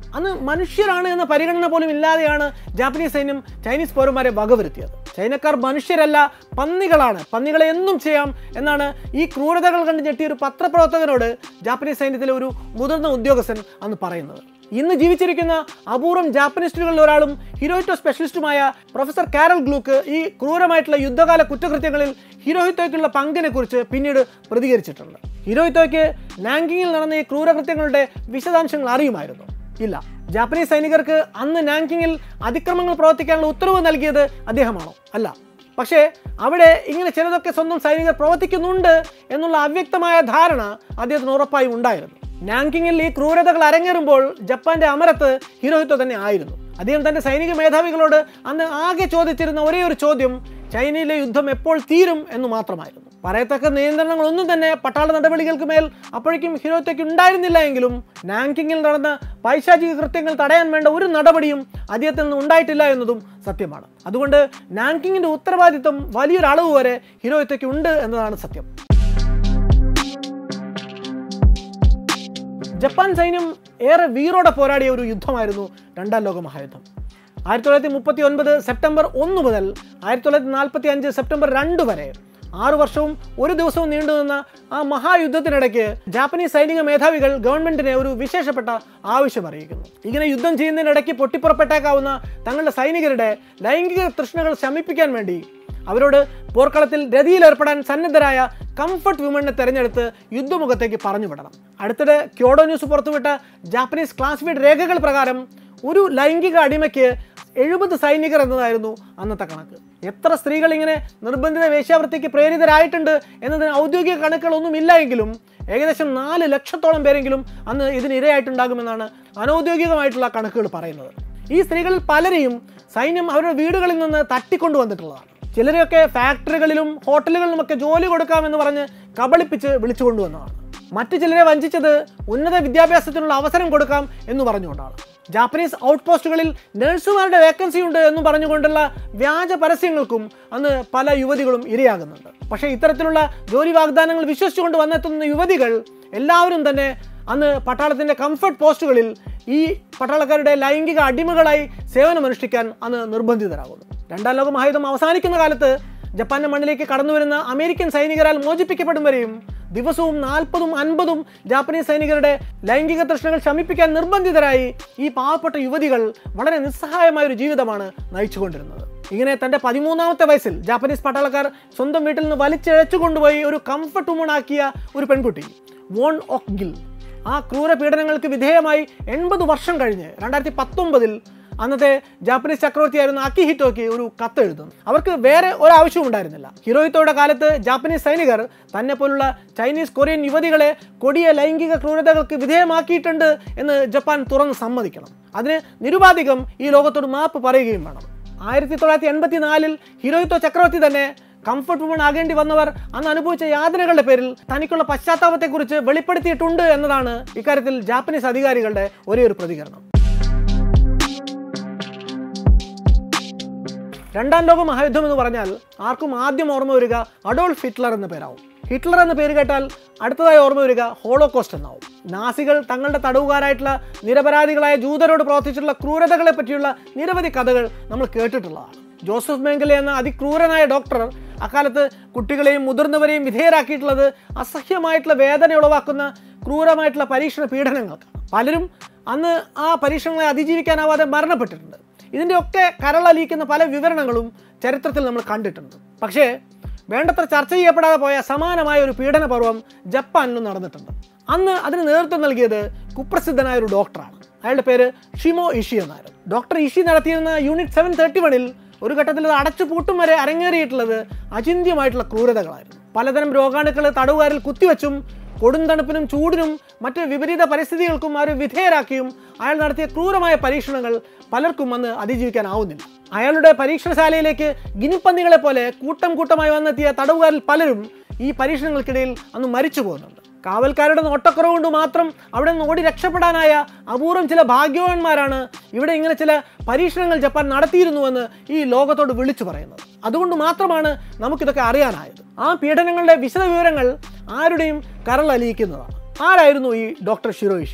അന്ന് മനുഷ്യരാണ് എന്ന പരിഗണന പോലും ഇല്ലാതെയാണ് ജാപ്പനീസ് സൈന്യം ചൈനീസ് പൗരന്മാരെ വകവരുത്തിയത് ചൈനക്കാർ മനുഷ്യരല്ല പന്നികളാണ് പന്നികളെ എന്തും ചെയ്യാം എന്നാണ് ഈ ക്രൂരതകൾ കണ്ട് ഞെട്ടിയ ഒരു പത്രപ്രവർത്തകനോട് ജാപ്പനീസ് സൈന്യത്തിലെ ഒരു മുതിർന്ന ഉദ്യോഗസ്ഥൻ അന്ന് പറയുന്നത് ഇന്ന് ജീവിച്ചിരിക്കുന്ന അപൂർവം ജാപ്പനീസ്റ്റുകളിൽ ഒരാളും ഹിരോഹിറ്റോ സ്പെഷ്യലിസ്റ്റുമായ പ്രൊഫസർ കാരൽ ഗ്ലൂക്ക് ഈ ക്രൂരമായിട്ടുള്ള യുദ്ധകാല കുറ്റകൃത്യങ്ങളിൽ ഹിരോഹിത്തോയ്ക്കുള്ള പങ്കിനെ കുറിച്ച് പിന്നീട് പ്രതികരിച്ചിട്ടുണ്ട് ഹിരോഹിത്തോയ്ക്ക് നാങ്കിങ്ങിൽ നടന്ന ഈ ക്രൂരകൃത്യങ്ങളുടെ വിശദാംശങ്ങൾ അറിയുമായിരുന്നു ഇല്ല ജാപ്പനീസ് സൈനികർക്ക് അന്ന് നാങ്കിങ്ങിൽ അതിക്രമങ്ങൾ പ്രവർത്തിക്കാനുള്ള ഉത്തരവ് നൽകിയത് അദ്ദേഹമാണോ അല്ല പക്ഷേ അവിടെ ഇങ്ങനെ ചിലതൊക്കെ സ്വന്തം സൈനികർ പ്രവർത്തിക്കുന്നുണ്ട് എന്നുള്ള അവ്യക്തമായ ധാരണ അദ്ദേഹത്തിന് ഉറപ്പായും ഉണ്ടായിരുന്നു നാങ്കിങ്ങിൽ ഈ ക്രൂരതകൾ അരങ്ങേറുമ്പോൾ ജപ്പാന്റെ അമരത്ത് ഹിരോഹിത്തോ തന്നെ ആയിരുന്നു അദ്ദേഹം തന്റെ സൈനിക മേധാവികളോട് അന്ന് ആകെ ചോദിച്ചിരുന്ന ഒരേ ഒരു ചോദ്യം ചൈനയിലെ യുദ്ധം എപ്പോൾ തീരും എന്ന് മാത്രമായിരുന്നു പറയത്തക്ക നിയന്ത്രണങ്ങളൊന്നും തന്നെ പട്ടാള നടപടികൾക്ക് മേൽ അപ്പോഴേക്കും ഹിരോത്തയ്ക്ക് ഉണ്ടായിരുന്നില്ല എങ്കിലും നാങ്കിങ്ങിൽ നടന്ന പൈശാചിക കൃത്യങ്ങൾ തടയാൻ വേണ്ട ഒരു നടപടിയും അദ്ദേഹത്തിൽ നിന്ന് ഉണ്ടായിട്ടില്ല എന്നതും സത്യമാണ് അതുകൊണ്ട് നാങ്കിങ്ങിന്റെ ഉത്തരവാദിത്വം വലിയൊരു അളവ് വരെ ഹിരോയത്തയ്ക്ക് ഉണ്ട് എന്നതാണ് സത്യം ജപ്പാൻ സൈന്യം ഏറെ വീറോടെ പോരാടിയ ഒരു യുദ്ധമായിരുന്നു രണ്ടാം ലോക മഹായുദ്ധം ആയിരത്തി തൊള്ളായിരത്തി മുപ്പത്തി ഒൻപത് സെപ്റ്റംബർ ഒന്ന് മുതൽ ആയിരത്തി തൊള്ളായിരത്തി നാൽപ്പത്തി അഞ്ച് സെപ്റ്റംബർ രണ്ട് വരെ ആറു വർഷവും ഒരു ദിവസവും നീണ്ടുനിന്ന ആ മഹായുദ്ധത്തിനിടയ്ക്ക് ജാപ്പനീസ് സൈനിക മേധാവികൾ ഗവൺമെന്റിനെ ഒരു വിശേഷപ്പെട്ട ആവശ്യം അറിയിക്കുന്നു ഇങ്ങനെ യുദ്ധം ചെയ്യുന്നതിനിടയ്ക്ക് പൊട്ടിപ്പുറപ്പെട്ടേക്കാവുന്ന തങ്ങളുടെ സൈനികരുടെ ലൈംഗിക തൃഷ്ണകൾ ശമിപ്പിക്കാൻ വേണ്ടി അവരോട് പോർക്കളത്തിൽ രതിയിലേർപ്പെടാൻ സന്നദ്ധരായ കംഫർട്ട് വിമണിനെ തെരഞ്ഞെടുത്ത് യുദ്ധമുഖത്തേക്ക് പറഞ്ഞു വിടണം അടുത്തിടെ ക്യോഡോ ന്യൂസ് പുറത്തുവിട്ട ജാപ്പനീസ് ക്ലാസിഫൈഡ് രേഖകൾ പ്രകാരം ഒരു ലൈംഗിക അടിമയ്ക്ക് എഴുപത് സൈനികർ എന്നതായിരുന്നു അന്നത്തെ കണക്ക് എത്ര സ്ത്രീകൾ ഇങ്ങനെ നിർബന്ധിത വേശ്യാവൃത്തിക്ക് പ്രേരിതരായിട്ടുണ്ട് എന്നതിന് ഔദ്യോഗിക കണക്കുകളൊന്നും ഇല്ല എങ്കിലും ഏകദേശം നാല് ലക്ഷത്തോളം പേരെങ്കിലും അന്ന് ഇതിന് ഇരയായിട്ടുണ്ടാകുമെന്നാണ് അനൗദ്യോഗികമായിട്ടുള്ള കണക്കുകൾ പറയുന്നത് ഈ സ്ത്രീകളിൽ പലരെയും സൈന്യം അവരുടെ വീടുകളിൽ നിന്ന് തട്ടിക്കൊണ്ടുവന്നിട്ടുള്ളതാണ് ചിലരെയൊക്കെ ഫാക്ടറികളിലും ഹോട്ടലുകളിലുമൊക്കെ ജോലി കൊടുക്കാമെന്ന് പറഞ്ഞ് കബളിപ്പിച്ച് വിളിച്ചു കൊണ്ടുവന്നതാണ് മറ്റു ചിലരെ വഞ്ചിച്ചത് ഉന്നത വിദ്യാഭ്യാസത്തിനുള്ള അവസരം കൊടുക്കാം എന്ന് പറഞ്ഞുകൊണ്ടാണ് ജാപ്പനീസ് ഔട്ട് പോസ്റ്റുകളിൽ നഴ്സുമാരുടെ വേക്കൻസി ഉണ്ട് എന്ന് പറഞ്ഞുകൊണ്ടുള്ള വ്യാജ പരസ്യങ്ങൾക്കും അന്ന് പല യുവതികളും ഇരയാകുന്നുണ്ട് പക്ഷേ ഇത്തരത്തിലുള്ള ജോലി വാഗ്ദാനങ്ങൾ വിശ്വസിച്ചുകൊണ്ട് വന്നെത്തുന്ന യുവതികൾ എല്ലാവരും തന്നെ അന്ന് പട്ടാളത്തിൻ്റെ കംഫർട്ട് പോസ്റ്റുകളിൽ ഈ പട്ടാളക്കാരുടെ ലൈംഗിക അടിമകളായി സേവനമനുഷ്ഠിക്കാൻ അന്ന് നിർബന്ധിതരാകുന്നു രണ്ടാം ലോക മഹായുദ്ധം അവസാനിക്കുന്ന കാലത്ത് ജപ്പാന്റെ മണ്ണിലേക്ക് കടന്നു വരുന്ന അമേരിക്കൻ സൈനികരാൽ മോചിപ്പിക്കപ്പെടും വരെയും ദിവസവും നാൽപ്പതും അൻപതും ജാപ്പനീസ് സൈനികരുടെ ലൈംഗിക തൃഷ്ണകൾ ശമിപ്പിക്കാൻ നിർബന്ധിതരായി ഈ പാവപ്പെട്ട യുവതികൾ വളരെ നിസ്സഹായമായ ഒരു ജീവിതമാണ് നയിച്ചുകൊണ്ടിരുന്നത് ഇങ്ങനെ തന്റെ പതിമൂന്നാമത്തെ വയസ്സിൽ ജാപ്പനീസ് പട്ടാളക്കാർ സ്വന്തം വീട്ടിൽ നിന്ന് വലിച്ചിഴച്ചു കൊണ്ടുപോയി ഒരു കംഫർട്ട് വുമൺ ആക്കിയ ഒരു പെൺകുട്ടി വോൺ ഓക്ക് ഗിൽ ആ ക്രൂര പീഡനങ്ങൾക്ക് വിധേയമായി എൺപത് വർഷം കഴിഞ്ഞ് രണ്ടായിരത്തി പത്തൊമ്പതിൽ അന്നത്തെ ജാപ്പനീസ് ചക്രവർത്തിയായിരുന്ന അക്കിഹിറ്റോയ്ക്ക് ഒരു കത്ത് എഴുതുന്നു അവർക്ക് വേറെ ഒരാവശ്യവും ഉണ്ടായിരുന്നില്ല ഹിരോഹിത്തോയുടെ കാലത്ത് ജാപ്പനീസ് സൈനികർ തന്നെ പോലുള്ള ചൈനീസ് കൊറിയൻ യുവതികളെ കൊടിയ ലൈംഗിക ക്രൂരതകൾക്ക് വിധേയമാക്കിയിട്ടുണ്ട് എന്ന് ജപ്പാൻ തുറന്ന് സമ്മതിക്കണം അതിന് നിരുപാധികം ഈ ലോകത്തോട് മാപ്പ് പറയുകയും വേണം ആയിരത്തി തൊള്ളായിരത്തി എൺപത്തി നാലിൽ ഹിരോഹിത്തോ ചക്രവർത്തി തന്നെ കംഫർട്ട് വുമൺ ആകേണ്ടി വന്നവർ അന്ന് അനുഭവിച്ച യാതനകളുടെ പേരിൽ തനിക്കുള്ള പശ്ചാത്താപത്തെക്കുറിച്ച് വെളിപ്പെടുത്തിയിട്ടുണ്ട് എന്നതാണ് ഇക്കാര്യത്തിൽ ജാപ്പനീസ് അധികാരികളുടെ ഒരേ ഒരു പ്രതികരണം രണ്ടാം ലോക മഹായുദ്ധം എന്ന് പറഞ്ഞാൽ ആർക്കും ആദ്യം ഓർമ്മ വരിക അഡോൾഫ് ഹിറ്റ്ലർ എന്ന പേരാവും ഹിറ്റ്ലർ എന്ന പേര് കേട്ടാൽ അടുത്തതായി ഓർമ്മ വരിക ഹോളോകോസ്റ്റ് എന്നാവും നാസികൾ തങ്ങളുടെ തടവുകാരായിട്ടുള്ള നിരപരാധികളായ ജൂതരോട് പ്രവർത്തിച്ചിട്ടുള്ള ക്രൂരതകളെ പറ്റിയുള്ള നിരവധി കഥകൾ നമ്മൾ കേട്ടിട്ടുള്ളതാണ് ജോസഫ് മേങ്കലെ എന്ന അതിക്രൂരനായ ഡോക്ടർ അക്കാലത്ത് കുട്ടികളെയും മുതിർന്നവരെയും വിധേയരാക്കിയിട്ടുള്ളത് അസഹ്യമായിട്ടുള്ള വേദന ഉളവാക്കുന്ന ക്രൂരമായിട്ടുള്ള പരീക്ഷണ പീഡനങ്ങൾക്ക് പലരും അന്ന് ആ പരീക്ഷണങ്ങളെ അതിജീവിക്കാനാവാതെ മരണപ്പെട്ടിട്ടുണ്ട് ഇതിൻ്റെ ഒക്കെ കരളലിയിക്കുന്ന പല വിവരണങ്ങളും ചരിത്രത്തിൽ നമ്മൾ കണ്ടിട്ടുണ്ട് പക്ഷേ വേണ്ടത്ര ചർച്ച ചെയ്യപ്പെടാതെ പോയ സമാനമായ ഒരു പീഡന പർവം ജപ്പാനിലും നടന്നിട്ടുണ്ട് അന്ന് അതിന് നേതൃത്വം നൽകിയത് കുപ്രസിദ്ധനായ ഒരു ഡോക്ടറാണ് അയാളുടെ പേര് ഷിമോ ഇഷി എന്നായിരുന്നു ഡോക്ടർ ഇഷി നടത്തിയിരുന്ന യൂണിറ്റ് സെവൻ തേർട്ടി വണിൽ ഒരു ഘട്ടത്തിൽ അത് അടച്ചു പൂട്ടും വരെ അരങ്ങേറിയിട്ടുള്ളത് അചിന്ത്യമായിട്ടുള്ള ക്രൂരതകളായിരുന്നു പലതരം രോഗാണുക്കൾ തടവുകാരിൽ കുത്തിവെച്ചും കൊടുന്തണുപ്പിനും ചൂടിനും മറ്റ് വിപരീത പരിസ്ഥിതികൾക്കും അവരെ വിധേയരാക്കിയും അയാൾ നടത്തിയ ക്രൂരമായ പരീക്ഷണങ്ങൾ പലർക്കും അന്ന് അതിജീവിക്കാനാവുന്നില്ല അയാളുടെ പരീക്ഷണശാലയിലേക്ക് ഗിനിപ്പന്നികളെ പോലെ കൂട്ടം കൂട്ടമായി വന്നെത്തിയ തടവുകാരിൽ പലരും ഈ പരീക്ഷണങ്ങൾക്കിടയിൽ അന്ന് മരിച്ചു പോകുന്നുണ്ട് കാവൽക്കാരുടെ നോട്ടക്കുറവ് കൊണ്ട് മാത്രം അവിടെ നിന്ന് ഓടി രക്ഷപ്പെടാനായ അപൂർവം ചില ഭാഗ്യവാന്മാരാണ് ഇവിടെ ഇങ്ങനെ ചില പരീക്ഷണങ്ങൾ ജപ്പാൻ നടത്തിയിരുന്നുവെന്ന് ഈ ലോകത്തോട് വിളിച്ചു പറയുന്നത് അതുകൊണ്ട് മാത്രമാണ് നമുക്കിതൊക്കെ അറിയാനായത് ആ പീഡനങ്ങളുടെ വിശദ വിവരങ്ങൾ ആരുടെയും കരളലിയിക്കുന്നതാണ് ആരായിരുന്നു ഈ ഡോക്ടർ ഷിറോയിഷി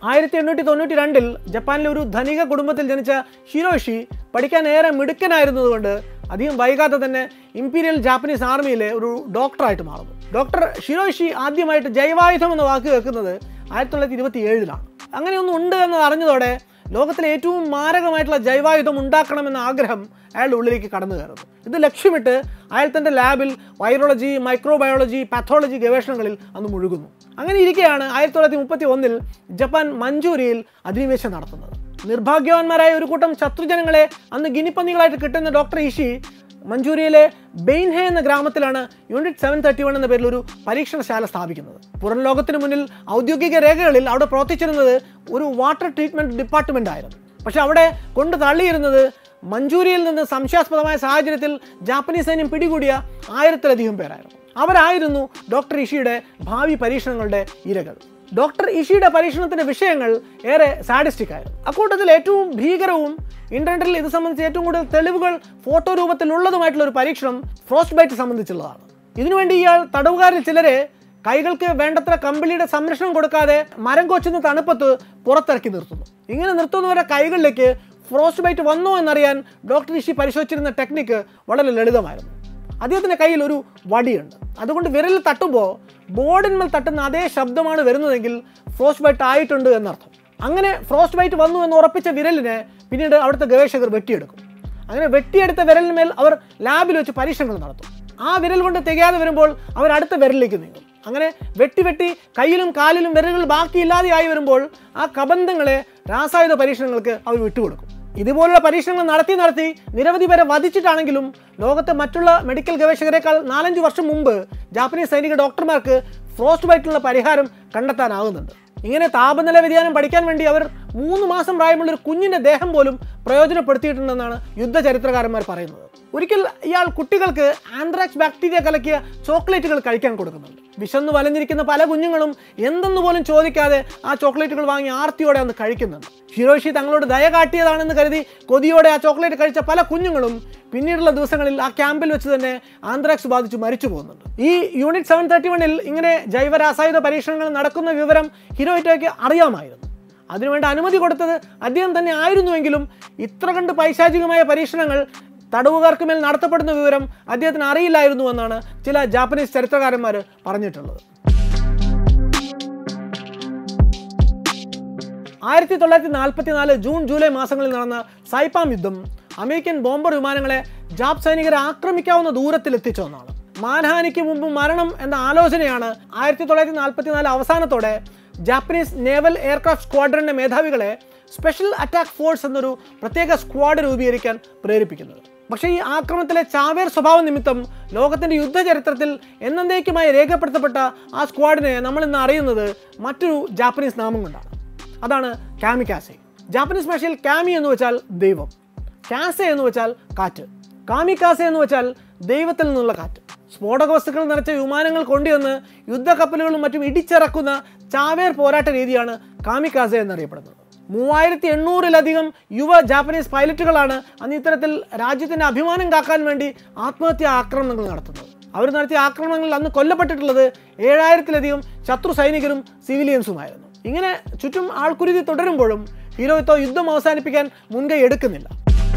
ആയിരത്തി എണ്ണൂറ്റി തൊണ്ണൂറ്റി രണ്ടിൽ ജപ്പാനിലെ ഒരു ധനിക കുടുംബത്തിൽ ജനിച്ച ഹിരോഷി പഠിക്കാൻ ഏറെ മിടുക്കനായിരുന്നതുകൊണ്ട് അധികം വൈകാതെ തന്നെ ഇമ്പീരിയൽ ജാപ്പനീസ് ആർമിയിലെ ഒരു ഡോക്ടറായിട്ട് മാറുന്നു ഡോക്ടർ ഷിരോഷി ആദ്യമായിട്ട് ജൈവായുധം എന്ന വാക്ക് കേൾക്കുന്നത് ആയിരത്തി തൊള്ളായിരത്തി ഇരുപത്തി ഏഴിലാണ് അങ്ങനെയൊന്നും ഉണ്ട് എന്ന് അറിഞ്ഞതോടെ ലോകത്തിലെ ഏറ്റവും മാരകമായിട്ടുള്ള ജൈവായുധം ഉണ്ടാക്കണമെന്ന ആഗ്രഹം അയാളുടെ ഉള്ളിലേക്ക് കടന്നു കയറുന്നു ഇത് ലക്ഷ്യമിട്ട് അയാൾ തൻ്റെ ലാബിൽ വൈറോളജി മൈക്രോബയോളജി പാത്തോളജി ഗവേഷണങ്ങളിൽ അന്ന് മുഴുകുന്നു അങ്ങനെ ഇരിക്കെയാണ് ആയിരത്തി തൊള്ളായിരത്തി മുപ്പത്തി ഒന്നിൽ ജപ്പാൻ മഞ്ചൂരിയയിൽ അധിനിവേശം നടത്തുന്നത് നിർഭാഗ്യവാന്മാരായ ഒരു കൂട്ടം ശത്രുജനങ്ങളെ അന്ന് ഗിനിപ്പന്നികളായിട്ട് കിട്ടുന്ന ഡോക്ടർ ഇഷി മഞ്ചൂരിയയിലെ ബെയിൻഹെ എന്ന ഗ്രാമത്തിലാണ് യൂണിറ്റ് സെവൻ തേർട്ടി വൺ എന്ന പേരിൽ ഒരു പരീക്ഷണശാല സ്ഥാപിക്കുന്നത് പുറം ലോകത്തിന് മുന്നിൽ ഔദ്യോഗിക രേഖകളിൽ അവിടെ പ്രവർത്തിച്ചിരുന്നത് ഒരു വാട്ടർ ട്രീറ്റ്മെൻറ്റ് ഡിപ്പാർട്ട്മെൻ്റ് ആയിരുന്നു പക്ഷെ അവിടെ കൊണ്ട് തള്ളിയിരുന്നത് മഞ്ചൂരിയയിൽ നിന്ന് സംശയാസ്പദമായ സാഹചര്യത്തിൽ ജാപ്പനീസ് സൈന്യം പിടികൂടിയ ആയിരത്തിലധികം പേരായിരുന്നു അവരായിരുന്നു ഡോക്ടർ ഇഷിയുടെ ഭാവി പരീക്ഷണങ്ങളുടെ ഇരകൾ ഡോക്ടർ ഇഷിയുടെ പരീക്ഷണത്തിന്റെ വിഷയങ്ങൾ ഏറെ സാഡിസ്റ്റിക് ആയിരുന്നു അക്കൂട്ടത്തിൽ ഏറ്റവും ഭീകരവും ഇന്റർനെറ്റിൽ ഇത് സംബന്ധിച്ച് ഏറ്റവും കൂടുതൽ തെളിവുകൾ ഫോട്ടോ രൂപത്തിലുള്ളതുമായിട്ടുള്ള ഒരു പരീക്ഷണം ഫ്രോസ്റ്റ് ബൈറ്റ് സംബന്ധിച്ചുള്ളതാണ് ഇതിനുവേണ്ടി ഇയാൾ തടവുകാരിൽ ചിലരെ കൈകൾക്ക് വേണ്ടത്ര കമ്പിളിയുടെ സംരക്ഷണം കൊടുക്കാതെ മരം കൊച്ചുന്ന തണുപ്പത്ത് പുറത്തിറക്കി നിർത്തുന്നു ഇങ്ങനെ നിർത്തുന്നവരുടെ കൈകളിലേക്ക് ഫ്രോസ്റ്റ് ബൈറ്റ് വന്നോ എന്നറിയാൻ ഡോക്ടർ ഇഷി പരിശോധിച്ചിരുന്ന ടെക്നിക്ക് വളരെ ലളിതമായിരുന്നു അദ്ദേഹത്തിൻ്റെ കയ്യിൽ ഒരു വടിയുണ്ട് അതുകൊണ്ട് വിരലിൽ തട്ടുമ്പോൾ ബോർഡിന്മേൽ തട്ടുന്ന അതേ ശബ്ദമാണ് വരുന്നതെങ്കിൽ ഫ്രോസ്റ്റ് ബൈറ്റ് ആയിട്ടുണ്ട് എന്നർത്ഥം അങ്ങനെ ഫ്രോസ്റ്റ് ബൈറ്റ് വന്നു എന്ന് ഉറപ്പിച്ച വിരലിനെ പിന്നീട് അവിടുത്തെ ഗവേഷകർ വെട്ടിയെടുക്കും അങ്ങനെ വെട്ടിയെടുത്ത വിരലിന്മേൽ അവർ ലാബിൽ വെച്ച് പരീക്ഷണങ്ങൾ നടത്തും ആ വിരൽ കൊണ്ട് തികയാതെ വരുമ്പോൾ അവർ അടുത്ത വിരലിലേക്ക് നീങ്ങും അങ്ങനെ വെട്ടി വെട്ടി കയ്യിലും കാലിലും വിരലുകൾ ബാക്കിയില്ലാതെയായി വരുമ്പോൾ ആ കബന്ധങ്ങളെ രാസായുധ പരീക്ഷണങ്ങൾക്ക് അവർ വിട്ടുകൊടുക്കും ഇതുപോലുള്ള പരീക്ഷണങ്ങൾ നടത്തി നടത്തി നിരവധി പേരെ വധിച്ചിട്ടാണെങ്കിലും ലോകത്തെ മറ്റുള്ള മെഡിക്കൽ ഗവേഷകരെക്കാൾ നാലഞ്ച് വർഷം മുമ്പ് ജാപ്പനീസ് സൈനിക ഡോക്ടർമാർക്ക് ഫ്രോസ്റ്റ് ബൈറ്റിനുള്ള പരിഹാരം കണ്ടെത്താനാകുന്നുണ്ട് ഇങ്ങനെ താപനില വ്യതിയാനം പഠിക്കാൻ വേണ്ടി അവർ മൂന്ന് മാസം പ്രായമുള്ള ഒരു കുഞ്ഞിന്റെ ദേഹം പോലും പ്രയോജനപ്പെടുത്തിയിട്ടുണ്ടെന്നാണ് യുദ്ധ ചരിത്രകാരന്മാർ പറയുന്നത് ഒരിക്കൽ ഇയാൾ കുട്ടികൾക്ക് ആന്ത്രാക്സ് ബാക്ടീരിയ കലക്കിയ ചോക്ലേറ്റുകൾ കഴിക്കാൻ കൊടുക്കുന്നുണ്ട് വിശന്ന് വലഞ്ഞിരിക്കുന്ന പല കുഞ്ഞുങ്ങളും എന്തെന്ന് പോലും ചോദിക്കാതെ ആ ചോക്ലേറ്റുകൾ വാങ്ങി ആർത്തിയോടെ അന്ന് കഴിക്കുന്നുണ്ട് ഹിരോഷി തങ്ങളോട് ദയ കാട്ടിയതാണെന്ന് കരുതി കൊതിയോടെ ആ ചോക്ലേറ്റ് കഴിച്ച പല കുഞ്ഞുങ്ങളും പിന്നീടുള്ള ദിവസങ്ങളിൽ ആ ക്യാമ്പിൽ വെച്ച് തന്നെ ആന്ത്രാക്സ് ബാധിച്ച് മരിച്ചു പോകുന്നുണ്ട് ഈ യൂണിറ്റ് സെവൻ തേർട്ടി വണ്ണിൽ ഇങ്ങനെ ജൈവ രാസായുധ പരീക്ഷണങ്ങൾ നടക്കുന്ന വിവരം ഹിരോയിറ്റോയ്ക്ക് അറിയാമായിരുന്നു അതിനുവേണ്ട അനുമതി കൊടുത്തത് അദ്ദേഹം തന്നെ ആയിരുന്നുവെങ്കിലും ഇത്ര കണ്ട് പൈശാചികമായ പരീക്ഷണങ്ങൾ തടവുകാർക്ക് മേൽ നടത്തപ്പെടുന്ന വിവരം അദ്ദേഹത്തിന് അറിയില്ലായിരുന്നു എന്നാണ് ചില ജാപ്പനീസ് ചരിത്രകാരന്മാർ പറഞ്ഞിട്ടുള്ളത് ആയിരത്തി തൊള്ളായിരത്തി നാൽപ്പത്തി നാല് ജൂൺ ജൂലൈ മാസങ്ങളിൽ നടന്ന സൈപ്പാം യുദ്ധം അമേരിക്കൻ ബോംബർ വിമാനങ്ങളെ ജാപ്പ് സൈനികരെ ആക്രമിക്കാവുന്ന ദൂരത്തിൽ എത്തിച്ച ഒന്നാണ് മാനഹാനിക്ക് മുമ്പ് മരണം എന്ന ആലോചനയാണ് ആയിരത്തി തൊള്ളായിരത്തി നാൽപ്പത്തി നാല് അവസാനത്തോടെ ജാപ്പനീസ് നേവൽ എയർക്രാഫ്റ്റ് സ്ക്വാഡ്രന്റെ മേധാവികളെ സ്പെഷ്യൽ അറ്റാക്ക് ഫോഴ്സ് എന്നൊരു പ്രത്യേക സ്ക്വാഡ് രൂപീകരിക്കാൻ പ്രേരിപ്പിക്കുന്നത് പക്ഷേ ഈ ആക്രമണത്തിലെ ചാവേർ സ്വഭാവ നിമിത്തം ലോകത്തിന്റെ യുദ്ധചരിത്രത്തിൽ എന്നേക്കുമായി രേഖപ്പെടുത്തപ്പെട്ട ആ സ്ക്വാഡിനെ നമ്മൾ ഇന്ന് അറിയുന്നത് മറ്റൊരു ജാപ്പനീസ് നാമം കൊണ്ടാണ് അതാണ് കാമിക്കാസെ ജാപ്പനീസ് ഭാഷയിൽ കാമി എന്ന് വെച്ചാൽ ദൈവം കാസെ എന്ന് വെച്ചാൽ കാറ്റ് കാമിക്കാസെ എന്ന് വെച്ചാൽ ദൈവത്തിൽ നിന്നുള്ള കാറ്റ് സ്ഫോടക വസ്തുക്കൾ നിറച്ച വിമാനങ്ങൾ കൊണ്ടുവന്ന് യുദ്ധക്കപ്പലുകളും മറ്റും ഇടിച്ചിറക്കുന്ന ചാവേർ പോരാട്ട രീതിയാണ് കാമിക്കാസെ എന്നറിയപ്പെടുന്നത് മൂവായിരത്തി എണ്ണൂറിലധികം യുവ ജാപ്പനീസ് പൈലറ്റുകളാണ് അന്ന് ഇത്തരത്തിൽ രാജ്യത്തിൻ്റെ അഭിമാനം കാക്കാൻ വേണ്ടി ആത്മഹത്യാ ആക്രമണങ്ങൾ നടത്തുന്നത് അവർ നടത്തിയ ആക്രമണങ്ങളിൽ അന്ന് കൊല്ലപ്പെട്ടിട്ടുള്ളത് ഏഴായിരത്തിലധികം ശത്രു സൈനികരും സിവിലിയൻസുമായിരുന്നു ഇങ്ങനെ ചുറ്റും ആൾക്കുരുതി തുടരുമ്പോഴും ഹീറോയിത്തോ യുദ്ധം അവസാനിപ്പിക്കാൻ മുൻകൈ എടുക്കുന്നില്ല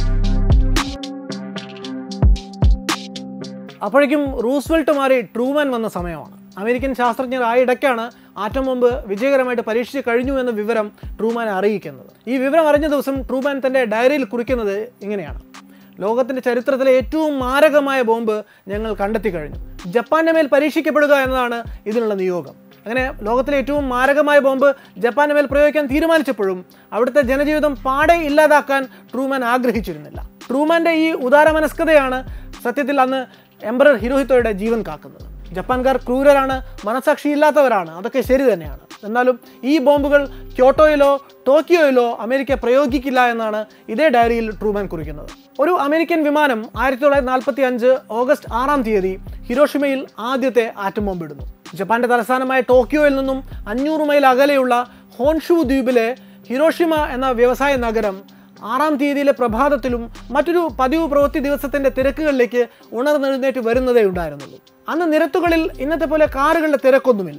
അപ്പോഴേക്കും റൂസ്വെൽട്ട് മാറി ട്രൂമാൻ വന്ന സമയമാണ് അമേരിക്കൻ ശാസ്ത്രജ്ഞർ ആ ഇടയ്ക്കാണ് ആറ്റം ബോംബ് വിജയകരമായിട്ട് പരീക്ഷിച്ച് കഴിഞ്ഞു എന്ന വിവരം ട്രൂമാനെ അറിയിക്കുന്നത് ഈ വിവരം അറിഞ്ഞ ദിവസം ട്രൂമാൻ തൻ്റെ ഡയറിയിൽ കുറിക്കുന്നത് ഇങ്ങനെയാണ് ലോകത്തിൻ്റെ ചരിത്രത്തിലെ ഏറ്റവും മാരകമായ ബോംബ് ഞങ്ങൾ കണ്ടെത്തി കഴിഞ്ഞു ജപ്പാന്റെ മേൽ പരീക്ഷിക്കപ്പെടുക എന്നതാണ് ഇതിനുള്ള നിയോഗം അങ്ങനെ ലോകത്തിലെ ഏറ്റവും മാരകമായ ബോംബ് ജപ്പാന്റെ മേൽ പ്രയോഗിക്കാൻ തീരുമാനിച്ചപ്പോഴും അവിടുത്തെ ജനജീവിതം പാടെ ഇല്ലാതാക്കാൻ ട്രൂമാൻ ആഗ്രഹിച്ചിരുന്നില്ല ട്രൂമാന്റെ ഈ ഉദാരമനസ്കതയാണ് സത്യത്തിൽ അന്ന് എംബറർ ഹിരോഹിത്തോയുടെ ജീവൻ കാക്കുന്നത് ജപ്പാൻകാർ ക്രൂരരാണ് മനസാക്ഷിയില്ലാത്തവരാണ് അതൊക്കെ ശരി തന്നെയാണ് എന്നാലും ഈ ബോംബുകൾ ക്യോട്ടോയിലോ ടോക്കിയോയിലോ അമേരിക്ക പ്രയോഗിക്കില്ല എന്നാണ് ഇതേ ഡയറിയിൽ ട്രൂമാൻ കുറിക്കുന്നത് ഒരു അമേരിക്കൻ വിമാനം ആയിരത്തി തൊള്ളായിരത്തി നാൽപ്പത്തി അഞ്ച് ഓഗസ്റ്റ് ആറാം തീയതി ഹിരോഷിമയിൽ ആദ്യത്തെ ആറ്റം ബോംബ് ഇടുന്നു ജപ്പാന്റെ തലസ്ഥാനമായ ടോക്കിയോയിൽ നിന്നും അഞ്ഞൂറ് മൈൽ അകലെയുള്ള ഹോൺഷു ദ്വീപിലെ ഹിരോഷിമ എന്ന വ്യവസായ നഗരം ആറാം തീയതിയിലെ പ്രഭാതത്തിലും മറ്റൊരു പതിവ് പ്രവൃത്തി ദിവസത്തിന്റെ തിരക്കുകളിലേക്ക് ഉണർന്നെഴുന്നേറ്റ് വരുന്നതേ ഉണ്ടായിരുന്നുള്ളൂ അന്ന് നിരത്തുകളിൽ ഇന്നത്തെ പോലെ കാറുകളുടെ തിരക്കൊന്നുമില്ല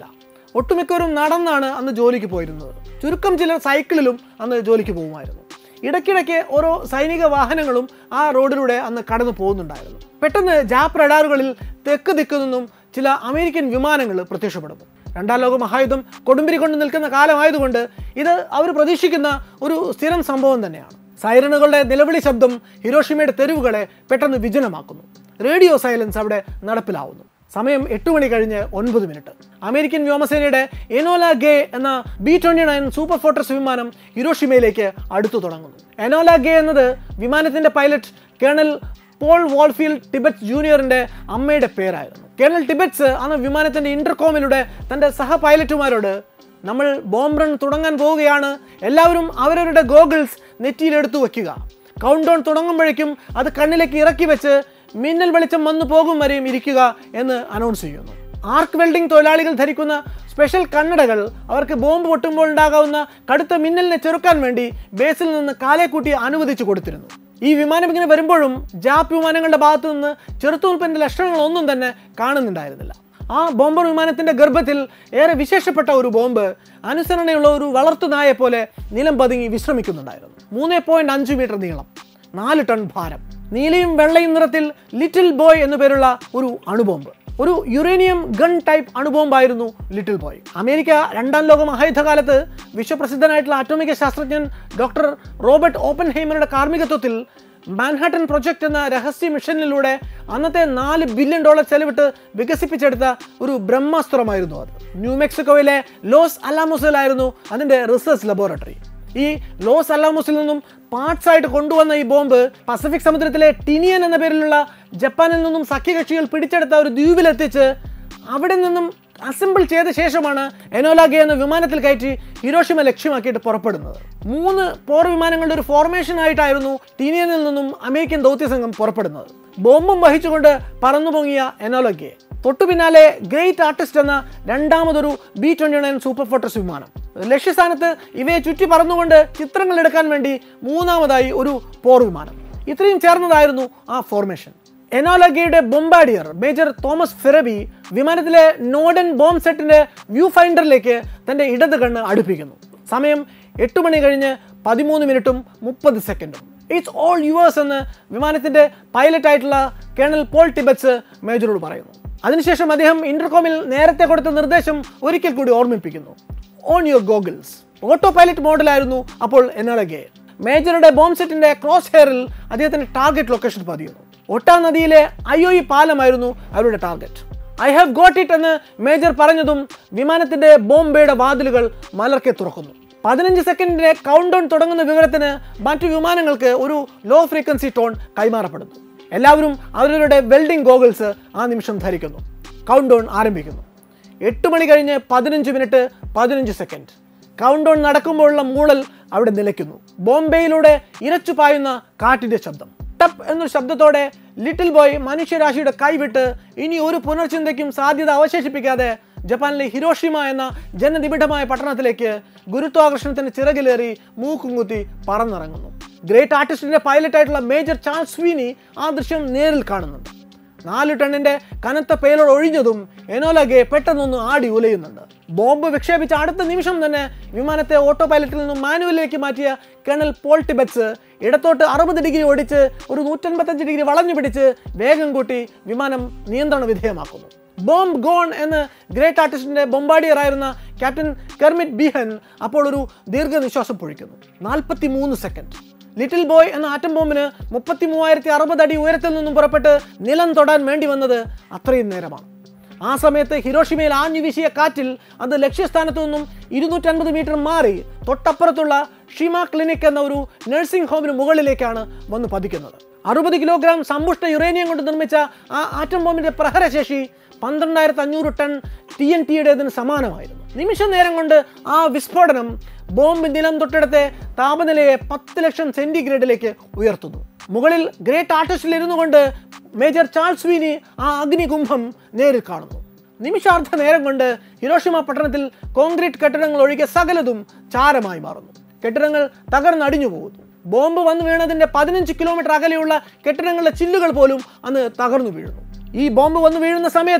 ഒട്ടുമിക്കവരും നടന്നാണ് അന്ന് ജോലിക്ക് പോയിരുന്നത് ചുരുക്കം ചിലർ സൈക്കിളിലും അന്ന് ജോലിക്ക് പോകുമായിരുന്നു ഇടയ്ക്കിടയ്ക്ക് ഓരോ സൈനിക വാഹനങ്ങളും ആ റോഡിലൂടെ അന്ന് കടന്നു പോകുന്നുണ്ടായിരുന്നു പെട്ടെന്ന് ജാപ്പ് റഡാറുകളിൽ തെക്ക് ദിക്കു നിന്നും ചില അമേരിക്കൻ വിമാനങ്ങൾ പ്രത്യക്ഷപ്പെടുന്നു രണ്ടാം ലോക മഹായുദ്ധം കൊടുമ്പിരി കൊണ്ട് നിൽക്കുന്ന കാലമായതുകൊണ്ട് ഇത് അവർ പ്രതീക്ഷിക്കുന്ന ഒരു സ്ഥിരം സംഭവം തന്നെയാണ് സൈറണുകളുടെ നിലവിളി ശബ്ദം ഹിരോഷിമയുടെ തെരുവുകളെ പെട്ടെന്ന് വിജനമാക്കുന്നു റേഡിയോ സൈലൻസ് അവിടെ നടപ്പിലാവുന്നു സമയം എട്ട് മണി കഴിഞ്ഞ് ഒൻപത് മിനിറ്റ് അമേരിക്കൻ വ്യോമസേനയുടെ എനോല ഗേ എന്ന B twenty nine Superfortress വിമാനം ഹിരോഷിമയിലേക്ക് അടുത്തു തുടങ്ങുന്നു എനോല ഗേ എന്നത് വിമാനത്തിന്റെ pilot colonel Paul Warfield Tibbet ജൂനിയറിന്റെ അമ്മയുടെ പേരായിരുന്നു കേണൽ ടിബറ്റ്സ് അന്ന് വിമാനത്തിന്റെ ഇന്റർകോമിലൂടെ തന്റെ സഹ പൈലറ്റുമാരോട് നമ്മൾ ബോംബ് റൺ തുടങ്ങാൻ പോവുകയാണ് എല്ലാവരും അവരവരുടെ ഗോഗിൾസ് നെറ്റിയിലെടുത്തു വെക്കുക കൗണ്ട് ഡൗൺ തുടങ്ങുമ്പോഴേക്കും അത് കണ്ണിലേക്ക് ഇറക്കി വെച്ച് മിന്നൽ വെളിച്ചം വന്നു പോകും വരെയും ഇരിക്കുക എന്ന് അനൗൺസ് ചെയ്യുന്നു ആർക്ക് വെൽഡിംഗ് തൊഴിലാളികൾ ധരിക്കുന്ന സ്പെഷ്യൽ കണ്ണടകൾ അവർക്ക് ബോംബ് പൊട്ടുമ്പോൾ ഉണ്ടാകാവുന്ന കടുത്ത മിന്നലിനെ ചെറുക്കാൻ വേണ്ടി ബേസിൽ നിന്ന് കാലേക്കൂട്ടി അനുവദിച്ചു കൊടുത്തിരുന്നു ഈ വിമാനം ഇങ്ങനെ വരുമ്പോഴും ജാപ്പ് വിമാനങ്ങളുടെ ഭാഗത്തു നിന്ന് ചെറുത്തുനിൽപ്പിന്റെ ലക്ഷണങ്ങളൊന്നും തന്നെ കാണുന്നുണ്ടായിരുന്നില്ല ആ ബോംബർ വിമാനത്തിന്റെ ഗർഭത്തിൽ ഏറെ വിശേഷപ്പെട്ട ഒരു ബോംബ് അനുസരണയുള്ള ഒരു വളർത്തുനായെ പോലെ നിലം പതുങ്ങി വിശ്രമിക്കുന്നുണ്ടായിരുന്നു മൂന്ന് പോയിന്റ് അഞ്ച് മീറ്റർ നീളം നാല് ടൺ ഭാരം നീലയും വെള്ളയും നിറത്തിൽ ലിറ്റിൽ ബോയ് എന്നു പേരുള്ള ഒരു അണുബോംബ് ഒരു യുറേനിയം ഗൺ ടൈപ്പ് അണുബോംബായിരുന്നു ലിറ്റിൽ ബോയ് അമേരിക്ക രണ്ടാം ലോക മഹായുദ്ധകാലത്ത് വിശ്വപ്രസിദ്ധനായിട്ടുള്ള ആറ്റോമിക ശാസ്ത്രജ്ഞൻ ഡോക്ടർ റോബർട്ട് ഓപ്പൻഹൈമറുടെ കാർമ്മികത്വത്തിൽ മാൻഹാട്ടൻ പ്രൊജക്ട് എന്ന രഹസ്യ മിഷനിലൂടെ അന്നത്തെ നാല് ബില്യൺ ഡോളർ ചെലവിട്ട് വികസിപ്പിച്ചെടുത്ത ഒരു ബ്രഹ്മാസ്ത്രമായിരുന്നു അത് ന്യൂ മെക്സിക്കോയിലെ ലോസ് അലാമോസിലായിരുന്നു അതിൻ്റെ റിസർച്ച് ലബോറട്ടറി ഈ ലോസ് അലാമോസിൽ നിന്നും പാർട്സ് ആയിട്ട് കൊണ്ടുവന്ന ഈ ബോംബ് പസഫിക് സമുദ്രത്തിലെ ടിനിയൻ എന്ന പേരിലുള്ള ജപ്പാനിൽ നിന്നും സഖ്യകക്ഷികൾ പിടിച്ചെടുത്ത ഒരു ദ്വീപിലെത്തിച്ച് അവിടെ നിന്നും അസംബിൾ ചെയ്ത ശേഷമാണ് എനോലാഗെ എന്ന വിമാനത്തിൽ കയറ്റി ഹിരോഷിമ ലക്ഷ്യമാക്കിയിട്ട് പുറപ്പെടുന്നത് മൂന്ന് പോർ വിമാനങ്ങളുടെ ഒരു ഫോർമേഷൻ ആയിട്ടായിരുന്നു ടീനിയനിൽ നിന്നും അമേരിക്കൻ ദൗത്യസംഘം പുറപ്പെടുന്നത് ബോംബും വഹിച്ചുകൊണ്ട് പറന്നു പൊങ്ങിയ എനോലഗെ തൊട്ടു പിന്നാലെ ഗ്രേറ്റ് ആർട്ടിസ്റ്റ് എന്ന രണ്ടാമതൊരു B twenty nine Superfortress വിമാനം ലക്ഷ്യസ്ഥാനത്ത് ഇവയെ ചുറ്റി പറന്നുകൊണ്ട് ചിത്രങ്ങൾ എടുക്കാൻ വേണ്ടി മൂന്നാമതായി ഒരു പോർ വിമാനം ഇത്രയും ചേർന്നതായിരുന്നു ആ ഫോർമേഷൻ എനോലഗയുടെ ബൊംബാഡിയർ മേജർ തോമസ് ഫെറബി വിമാനത്തിലെ നോഡൻ ബോംബ് സെറ്റിന്റെ വ്യൂ ഫൈൻഡറിലേക്ക് തന്റെ ഇടത് കണ്ണ് അടുപ്പിക്കുന്നു സമയം എട്ട് മണി കഴിഞ്ഞ് പതിമൂന്ന് മിനിറ്റും മുപ്പത് സെക്കൻഡും ഇറ്റ്സ് ഓൾ യുവേഴ്സ് എന്ന് വിമാനത്തിന്റെ പൈലറ്റ് ആയിട്ടുള്ള കേണൽ പോൾ ടിബറ്റ്സ് മേജറോട് പറയുന്നു അതിനുശേഷം അദ്ദേഹം ഇന്റർകോമിൽ നേരത്തെ കൊടുത്ത നിർദ്ദേശം ഒരിക്കൽ കൂടി ഓർമ്മിപ്പിക്കുന്നു on your goggles autopilot മോഡലായിരുന്നു അപ്പോൾ എന്നോളഗെ മേജറുടെ ബോംബ് സെറ്റിന്റെ ക്രോസ് ഹെയറിൽ അദ്ദേഹത്തിന്റെ ടാർഗറ്റ് ലൊക്കേഷൻ പതിയുന്നു ഒട്ടാ നദിയിലെ അയ്യോയി പാലമായിരുന്നു അവരുടെ target I have got it എന്ന് മേജർ പറഞ്ഞതും വിമാനത്തിന്റെ ബോംബെയുടെ വാതിലുകൾ മലർക്കെ തുറക്കുന്നു പതിനഞ്ച് സെക്കൻഡിന്റെ കൗണ്ട് ഡൗൺ തുടങ്ങുന്ന വിവരത്തിന് മറ്റു വിമാനങ്ങൾക്ക് ഒരു ലോ ഫ്രീക്വൻസി ടോൺ കൈമാറപ്പെടുന്നു എല്ലാവരും അവരവരുടെ വെൽഡിംഗ് ഗോഗിൾസ് ആ നിമിഷം ധരിക്കുന്നു കൗണ്ട് ഡൗൺ ആരംഭിക്കുന്നു എട്ട് മണി കഴിഞ്ഞ് പതിനഞ്ച് മിനിറ്റ് പതിനഞ്ച് സെക്കൻഡ് കൗണ്ട് ഡൗൺ നടക്കുമ്പോഴുള്ള മൂളൽ അവിടെ നിലയ്ക്കുന്നു ബോംബെയിലൂടെ ഇരച്ചു പായുന്ന കാറ്റിന്റെ ശബ്ദം ടപ്പ് എന്നൊരു ശബ്ദത്തോടെ ലിറ്റിൽ ബോയ് മനുഷ്യരാശിയുടെ കൈവിട്ട് ഇനി ഒരു പുനർചിന്തയ്ക്കും സാധ്യത അവശേഷിപ്പിക്കാതെ ജപ്പാനിലെ ഹിരോഷിമ എന്ന ജനനിബിഡമായ പട്ടണത്തിലേക്ക് ഗുരുത്വാകർഷണത്തിന് ചിറകിലേറി മൂക്കുംകുത്തി പറന്നിറങ്ങുന്നു ഗ്രേറ്റ് ആർട്ടിസ്റ്റിന്റെ പൈലറ്റ് ആയിട്ടുള്ള മേജർ ചാൾസ് സ്വീനി ആ ദൃശ്യം നേരിൽ കാണുന്നുണ്ട് നാല് ടണ്ണിന്റെ കനത്ത പേലോട് ഒഴിഞ്ഞതും എനോലഗെ പെട്ടെന്നൊന്ന് ആടി ഉലയുന്നുണ്ട് ബോംബ് വിക്ഷേപിച്ച അടുത്ത നിമിഷം തന്നെ വിമാനത്തെ ഓട്ടോ പൈലറ്റിൽ നിന്നും മാനുവലിലേക്ക് മാറ്റിയ കേണൽ പോൾ ടിബറ്റ്സ് ഇടത്തോട്ട് അറുപത് ഡിഗ്രി ഓടിച്ച് ഒരു നൂറ്റൻപത്തഞ്ച് ഡിഗ്രി വളഞ്ഞു പിടിച്ച് വേഗം കൂട്ടി വിമാനം നിയന്ത്രണ വിധേയമാക്കുന്നു ബോംബ് ഗോൺ എന്ന് ഗ്രേറ്റ് ആർട്ടിസ്റ്റിന്റെ ബൊമ്പാഡിയർ ആയിരുന്ന ക്യാപ്റ്റൻ കെർമിറ്റ് ബിഹൻ അപ്പോൾ ഒരു ദീർഘനിശ്വാസം പൊഴിക്കുന്നു നാൽപ്പത്തി മൂന്ന് സെക്കൻഡ് ലിറ്റിൽ ബോയ് എന്ന ആറ്റം ബോംബിന് മുപ്പത്തി മൂവായിരത്തി അറുപത് അടി ഉയരത്തിൽ നിന്നും പുറപ്പെട്ട് നിലം തൊടാൻ വേണ്ടി വന്നത് അത്രയും നേരമാണ് ആ സമയത്ത് ഹിരോഷിമയിൽ ആഞ്ഞു വീശിയ കാറ്റിൽ അത് ലക്ഷ്യസ്ഥാനത്തു നിന്നും ഇരുന്നൂറ്റൻപത് മീറ്റർ മാറി തൊട്ടപ്പുറത്തുള്ള ഷിമ ക്ലിനിക് എന്ന ഒരു നഴ്സിംഗ് ഹോമിന് മുകളിലേക്കാണ് വന്ന് പതിക്കുന്നത് അറുപത് കിലോഗ്രാം സമ്പുഷ്ട യുറേനിയം കൊണ്ട് നിർമ്മിച്ച ആ ആറ്റം ബോംബിന്റെ പ്രഹരശേഷി പന്ത്രണ്ടായിരത്തി അഞ്ഞൂറ് ടൺ ടി എൻ ടിയുടേതിന് സമാനമായിരുന്നു നിമിഷ നേരം കൊണ്ട് ആ വിസ്ഫോടനം ബോംബ് നിലം തൊട്ടിടത്തെ താപനിലയെ പത്ത് ലക്ഷം സെന്റിഗ്രേഡിലേക്ക് ഉയർത്തുന്നു മുകളിൽ ഗ്രേറ്റ് ആർട്ടിസ്റ്റിൽ ഇരുന്നു കൊണ്ട് മേജർ ചാൾസ് വീനി ആ അഗ്നികുംഭം നേരിൽ കാണുന്നു നിമിഷാർദ്ധ നേരം കൊണ്ട് ഹിരോഷിമ പട്ടണത്തിൽ കോൺക്രീറ്റ് കെട്ടിടങ്ങൾ ഒഴികെ സകലതും ചാരമായി മാറുന്നു കെട്ടിടങ്ങൾ തകർന്നടിഞ്ഞു പോകുന്നു ബോംബ് വന്നു വീണതിന്റെ പതിനഞ്ച് കിലോമീറ്റർ അകലെയുള്ള കെട്ടിടങ്ങളുടെ ചില്ലുകൾ പോലും അന്ന് തകർന്നു വീഴുന്നു ഈ ബോംബ് വന്നു വീഴുന്ന സമയത്ത്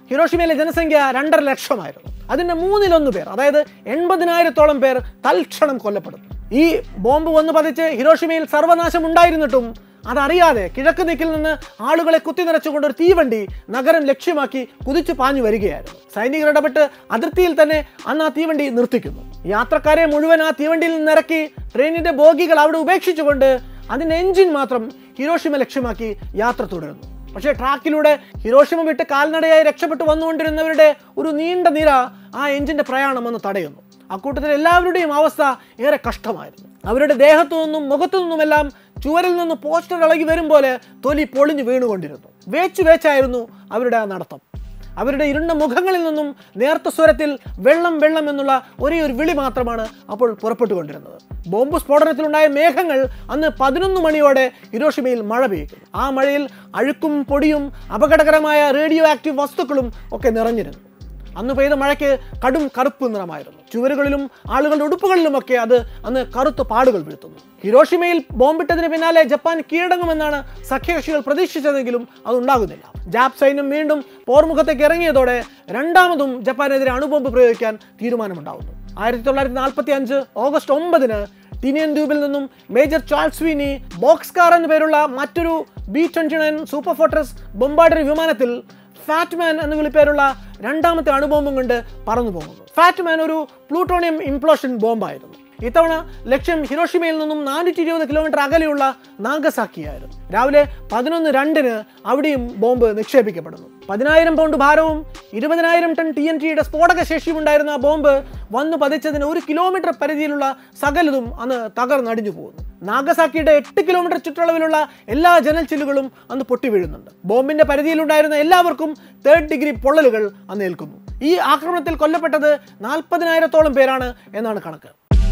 ഹിരോഷിമയിലെ ജനസംഖ്യ രണ്ടര ലക്ഷമായിരുന്നു അതിന്റെ മൂന്നിലൊന്ന് പേർ അതായത് എൺപതിനായിരത്തോളം പേർ തൽക്ഷണം കൊല്ലപ്പെടുന്നു ഈ ബോംബ് വന്ന് പതിച്ച് ഹിരോഷിമയിൽ സർവനാശം ഉണ്ടായിരുന്നിട്ടും അതറിയാതെ കിഴക്ക് ദിക്കിൽ നിന്ന് ആളുകളെ കുത്തി നിറച്ചുകൊണ്ട് ഒരു തീവണ്ടി നഗരം ലക്ഷ്യമാക്കി കുതിച്ചു പാഞ്ഞു വരികയായിരുന്നു സൈനികർ ഇടപെട്ട് അതിർത്തിയിൽ തന്നെ അന്ന് ആ തീവണ്ടി നിർത്തിക്കുന്നു യാത്രക്കാരെ മുഴുവൻ ആ തീവണ്ടിയിൽ നിന്ന് ഇറക്കി ട്രെയിനിന്റെ ബോഗികൾ അവിടെ ഉപേക്ഷിച്ചുകൊണ്ട് അതിന്റെ എഞ്ചിൻ മാത്രം ഹിരോഷിമ ലക്ഷ്യമാക്കി യാത്ര തുടരുന്നു പക്ഷേ ട്രാക്കിലൂടെ ഹിരോഷിമ വിട്ട് കാൽനടയായി രക്ഷപ്പെട്ടു വന്നുകൊണ്ടിരുന്നവരുടെ ഒരു നീണ്ട നിര ആ എഞ്ചിന്റെ പ്രയാണം ഒന്ന് തടയുന്നു അക്കൂട്ടത്തിൽ എല്ലാവരുടെയും അവസ്ഥ ഏറെ കഷ്ടമായിരുന്നു അവരുടെ ദേഹത്തു നിന്നും മുഖത്തു നിന്നുമെല്ലാം ചുവരിൽ നിന്ന് പോസ്റ്റർ ഇളകി വരും പോലെ തൊലി പൊളിഞ്ഞു വീണുകൊണ്ടിരുന്നു വേച്ചു വേച്ചായിരുന്നു അവരുടെ ആ നടത്തം അവരുടെ ഇരുണ്ട മുഖങ്ങളിൽ നിന്നും നേർത്ത സ്വരത്തിൽ വെള്ളം വെള്ളം എന്നുള്ള ഒരേ ഒരു വിളി മാത്രമാണ് അപ്പോൾ പുറപ്പെട്ടുകൊണ്ടിരുന്നത് ബോംബ് സ്ഫോടനത്തിലുണ്ടായ മേഘങ്ങൾ അന്ന് പതിനൊന്ന് മണിയോടെ ഹിരോഷിമയിൽ മഴ പെയ്യുന്നു ആ മഴയിൽ അഴുക്കും പൊടിയും അപകടകരമായ റേഡിയോ ആക്റ്റീവ് വസ്തുക്കളും ഒക്കെ നിറഞ്ഞിരുന്നു അന്ന് പെയ്ത മഴയ്ക്ക് കടും കറുപ്പ് നിറമായിരുന്നു ചുവരുകളിലും ആളുകളുടെ ഉടുപ്പുകളിലുമൊക്കെ അത് അന്ന് കറുത്ത പാടുകൾ വീഴ്ത്തുന്നു ഹിരോഷിമയിൽ ബോംബിട്ടതിന് പിന്നാലെ ജപ്പാൻ കീഴടങ്ങുമെന്നാണ് സഖ്യകക്ഷികൾ പ്രതീക്ഷിച്ചതെങ്കിലും അതുണ്ടാകുന്നില്ല ജാപ്പ് സൈന്യം വീണ്ടും പോർമുഖത്തേക്ക് ഇറങ്ങിയതോടെ രണ്ടാമതും ജപ്പാനെതിരെ അണുബോംബ് പ്രയോഗിക്കാൻ തീരുമാനമുണ്ടാകുന്നു ആയിരത്തി തൊള്ളായിരത്തി നാൽപ്പത്തി അഞ്ച് ഓഗസ്റ്റ് ഒമ്പതിന് ടിനിയൻ ദ്വീപിൽ നിന്നും major Charles Sweeney Bockscar എന്ന പേരുള്ള മറ്റൊരു B twenty nine Superfortress bombardier വിമാനത്തിൽ ഫാറ്റ്മാൻ എന്ന വിളിപ്പേരുള്ള രണ്ടാമത്തെ അണുബോംബും കൊണ്ട് പറന്നു പോകുന്നു ഫാറ്റ്മാൻ ഒരു പ്ലൂട്ടോണിയം ഇംപ്ലോഷൻ ബോംബായിരുന്നു ഇത്തവണ ലക്ഷ്യം ഹിരോഷിമയിൽ നിന്നും നാനൂറ്റി ഇരുപത് കിലോമീറ്റർ അകലെയുള്ള നാഗസാക്കിയായിരുന്നു രാവിലെ പതിനൊന്ന് രണ്ടിന് അവിടെയും ബോംബ് നിക്ഷേപിക്കപ്പെടുന്നു പതിനായിരം പൗണ്ട് ഭാരവും ഇരുപതിനായിരം ടൺ ടി എൻ ടിയുടെ സ്ഫോടക ശേഷിയും ഉണ്ടായിരുന്ന ആ ബോംബ് വന്നു പതിച്ചതിന് ഒരു കിലോമീറ്റർ പരിധിയിലുള്ള സകലതും അന്ന് തകർന്നടിഞ്ഞു പോകുന്നു നാഗസാക്കിയുടെ എട്ട് കിലോമീറ്റർ ചുറ്റളവിലുള്ള എല്ലാ ജനൽ ചില്ലുകളും അന്ന് പൊട്ടി വീഴുന്നുണ്ട് ബോംബിന്റെ പരിധിയിലുണ്ടായിരുന്ന എല്ലാവർക്കും തേർഡ് ഡിഗ്രി പൊള്ളലുകൾ അന്ന് ഏൽക്കുന്നു ഈ ആക്രമണത്തിൽ കൊല്ലപ്പെട്ടത് നാൽപ്പതിനായിരത്തോളം പേരാണ് എന്നാണ് കണക്ക്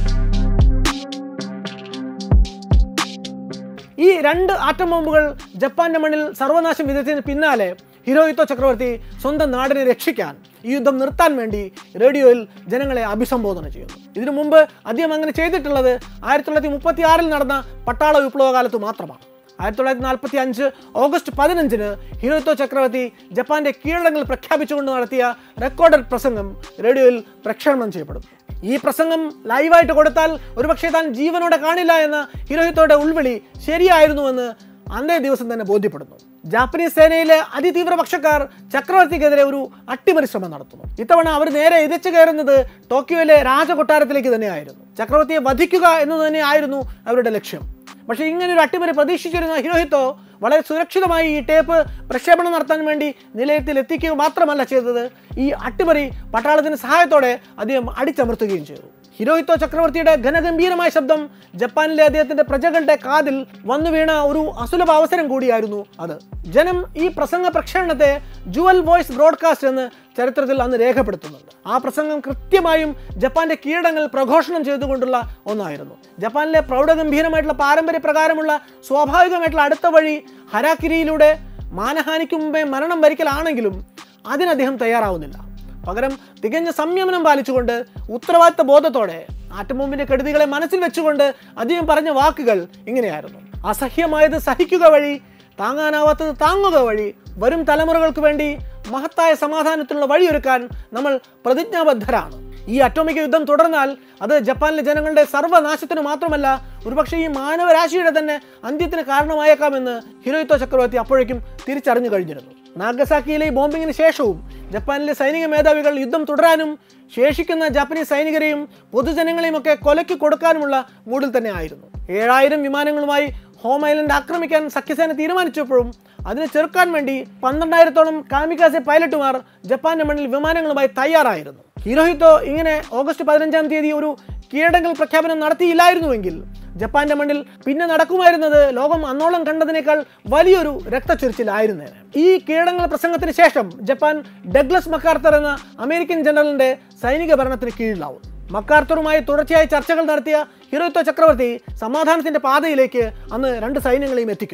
ഈ രണ്ട് ആറ്റം ബോംബുകൾ ജപ്പാന്റെ മണ്ണിൽ സർവനാശം വിതച്ചതിന് പിന്നാലെ ഹിരോഹിത്തോ ചക്രവർത്തി സ്വന്തം നാടിനെ രക്ഷിക്കാൻ ഈ യുദ്ധം നിർത്താൻ വേണ്ടി റേഡിയോയിൽ ജനങ്ങളെ അഭിസംബോധന ചെയ്യുന്നു ഇതിനു മുമ്പ് അദ്ദേഹം അങ്ങനെ ചെയ്തിട്ടുള്ളത് ആയിരത്തി തൊള്ളായിരത്തി മുപ്പത്തി ആറിൽ നടന്ന പട്ടാള വിപ്ലവ കാലത്ത് മാത്രമാണ് ആയിരത്തി തൊള്ളായിരത്തി നാൽപ്പത്തി അഞ്ച് ഓഗസ്റ്റ് പതിനഞ്ചിന് ഹിരോഹിത്തോ ചക്രവർത്തി ജപ്പാന്റെ കീഴടങ്ങൾ പ്രഖ്യാപിച്ചുകൊണ്ട് നടത്തിയ റെക്കോർഡഡ് പ്രസംഗം റേഡിയോയിൽ പ്രക്ഷേപണം ചെയ്യപ്പെടുന്നു ഈ പ്രസംഗം ലൈവായിട്ട് കൊടുത്താൽ ഒരുപക്ഷെ താൻ ജീവനോടെ കാണില്ല എന്ന ഹിരോഹിത്തോയുടെ ഉൾവിളി ശരിയായിരുന്നുവെന്ന് അന്നേ ദിവസം തന്നെ ബോധ്യപ്പെടുന്നു ജാപ്പനീസ് സേനയിലെ അതിതീവ്ര പക്ഷക്കാർ ചക്രവർത്തിക്കെതിരെ ഒരു അട്ടിമറി ശ്രമം നടത്തുന്നു ഇത്തവണ അവർ നേരെ എതിച്ചു കയറുന്നത് ടോക്കിയോയിലെ രാജകൊട്ടാരത്തിലേക്ക് തന്നെയായിരുന്നു ചക്രവർത്തിയെ വധിക്കുക എന്നത് തന്നെയായിരുന്നു അവരുടെ ലക്ഷ്യം പക്ഷേ ഇങ്ങനെ ഒരു അട്ടിമറി പ്രതീക്ഷിച്ചിരുന്ന ഹിരോഹിത്തോ വളരെ സുരക്ഷിതമായി ഈ ടേപ്പ് പ്രക്ഷേപണം നടത്താൻ വേണ്ടി നിലയത്തിൽ എത്തിക്കുക മാത്രമല്ല ചെയ്തത് ഈ അട്ടിമറി പട്ടാളത്തിന്റെ സഹായത്തോടെ അദ്ദേഹം അടിച്ചമർത്തുകയും ചെയ്തു ഹിരോഹിത്തോ ചക്രവർത്തിയുടെ ഘനഗംഭീരമായ ശബ്ദം ജപ്പാനിലെ അദ്ദേഹത്തിന്റെ പ്രജകളുടെ കാതിൽ വന്നു വീണ ഒരു അസുലഭ അവസരം കൂടിയായിരുന്നു അത് ജനം ഈ പ്രസംഗ പ്രക്ഷേപണത്തെ ജുവൽ വോയിസ് ബ്രോഡ്കാസ്റ്റ് എന്ന് ചരിത്രത്തിൽ അന്ന് രേഖപ്പെടുത്തുന്നുണ്ട് ആ പ്രസംഗം കൃത്യമായും ജപ്പാന്റെ കീഴടങ്ങൾ പ്രഘോഷണം ചെയ്തുകൊണ്ടുള്ള ഒന്നായിരുന്നു ജപ്പാനിലെ പ്രൗഢഗംഭീരമായിട്ടുള്ള പാരമ്പര്യ പ്രകാരമുള്ള സ്വാഭാവികമായിട്ടുള്ള അടുത്ത വഴി ഹരാക്കിരിയിലൂടെ മാനഹാനിക്ക് മുമ്പേ മരണം വരിക്കലാണെങ്കിലും അതിന് അദ്ദേഹം തയ്യാറാവുന്നില്ല പകരം തികഞ്ഞ സംയമനം പാലിച്ചുകൊണ്ട് ഉത്തരവാദിത്ത ബോധത്തോടെ ആറ്റം ബോംബിന്റെ കെടുതികളെ മനസ്സിൽ വെച്ചുകൊണ്ട് അദ്ദേഹം പറഞ്ഞ വാക്കുകൾ ഇങ്ങനെയായിരുന്നു അസഹ്യമായത് സഹിക്കുക വഴി താങ്ങാനാവാത്തത് താങ്ങുക വഴി വരും തലമുറകൾക്ക് വേണ്ടി മഹത്തായ സമാധാനത്തിനുള്ള വഴിയൊരുക്കാൻ നമ്മൾ പ്രതിജ്ഞാബദ്ധരാണ് ഈ അറ്റോമിക് യുദ്ധം തുടർന്നാൽ അത് ജപ്പാനിലെ ജനങ്ങളുടെ സർവ്വനാശത്തിന് മാത്രമല്ല ഒരുപക്ഷെ ഈ മാനവരാശിയുടെ തന്നെ അന്ത്യത്തിന് കാരണമായേക്കാമെന്ന് ഹിരോയിത്തോ ചക്രവർത്തി അപ്പോഴേക്കും തിരിച്ചറിഞ്ഞു കഴിഞ്ഞിരുന്നു നാഗസാക്കിയിലെ ഈ ബോംബിങ്ങിന് ശേഷവും ജപ്പാനിലെ സൈനിക മേധാവികൾ യുദ്ധം തുടരാനും ശേഷിക്കുന്ന ജാപ്പനീസ് സൈനികരെയും പൊതുജനങ്ങളെയും ഒക്കെ കൊലയ്ക്ക് കൊടുക്കാനുമുള്ള മൂഡിൽ തന്നെ ആയിരുന്നു ഏഴായിരം വിമാനങ്ങളുമായി ഹോം ഐലൻഡ് ആക്രമിക്കാൻ സഖ്യസേന തീരുമാനിച്ചപ്പോഴും അതിനെ ചെറുക്കാൻ വേണ്ടി പന്ത്രണ്ടായിരത്തോളം കാമിക്കാസെ പൈലറ്റുമാർ ജപ്പാന്റെ മണ്ണിൽ വിമാനങ്ങളുമായി തയ്യാറായിരുന്നു ഹിരോഹിത്തോ ഇങ്ങനെ ഓഗസ്റ്റ് പതിനഞ്ചാം തീയതി ഒരു കീഴടങ്ങൽ പ്രഖ്യാപനം നടത്തിയില്ലായിരുന്നുവെങ്കിൽ ജപ്പാന്റെ മണ്ണിൽ പിന്നെ നടക്കുമായിരുന്നത് ലോകം അന്നോളം കണ്ടതിനേക്കാൾ വലിയൊരു രക്തച്ചൊരിച്ചിലായിരുന്നേനെ ഈ കീഴടങ്ങൽ പ്രസംഗത്തിന് ശേഷം ജപ്പാൻ ഡഗ്ലസ് മക്കാർത്തർ എന്ന അമേരിക്കൻ ജനറലിന്റെ സൈനിക ഭരണത്തിന് കീഴിലാവും മക്കാർത്തറുമായി തുടർച്ചയായി ചർച്ചകൾ നടത്തിയ ഹിരോയിത്തോ ചക്രവർത്തി സമാധാനത്തിന്റെ പാതയിലേക്ക് അന്ന് രണ്ട് സൈന്യങ്ങളെയും എത്തിക്കുന്നു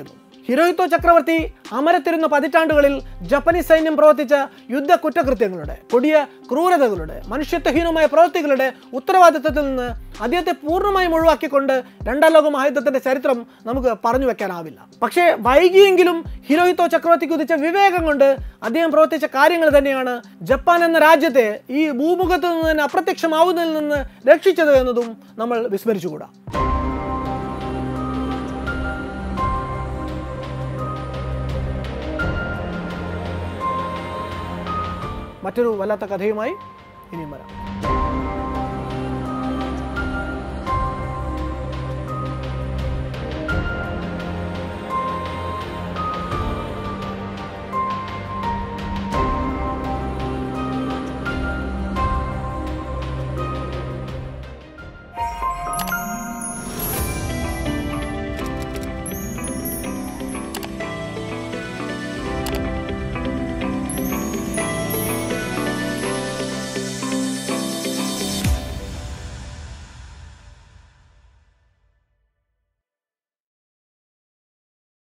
ഹിരോഹിത്തോ ചക്രവർത്തി അമരത്തിരുന്ന പതിറ്റാണ്ടുകളിൽ ജപ്പനീസ് സൈന്യം പ്രവർത്തിച്ച യുദ്ധ കുറ്റകൃത്യങ്ങളുടെ കൊടിയ ക്രൂരതകളുടെ മനുഷ്യത്വഹീനമായ പ്രവൃത്തികളുടെ ഉത്തരവാദിത്വത്തിൽ നിന്ന് അദ്ദേഹത്തെ പൂർണ്ണമായും ഒഴിവാക്കിക്കൊണ്ട് രണ്ടാം ലോക മഹായുദ്ധത്തിന്റെ ചരിത്രം നമുക്ക് പറഞ്ഞു വെക്കാനാവില്ല പക്ഷേ വൈകിയെങ്കിലും ഹിരോഹിത്തോ ചക്രവർത്തിക്ക് ഉദിച്ച വിവേകം കൊണ്ട് അദ്ദേഹം പ്രവർത്തിച്ച കാര്യങ്ങൾ തന്നെയാണ് ജപ്പാൻ എന്ന രാജ്യത്തെ ഈ ഭൂമുഖത്ത് നിന്ന് തന്നെ അപ്രത്യക്ഷമാവുന്നതിൽ നിന്ന് രക്ഷിച്ചത് എന്നതും നമ്മൾ വിസ്മരിച്ചുകൂടാ മറ്റൊരു വല്ലാത്ത കഥയുമായി ഇനിയും വരാം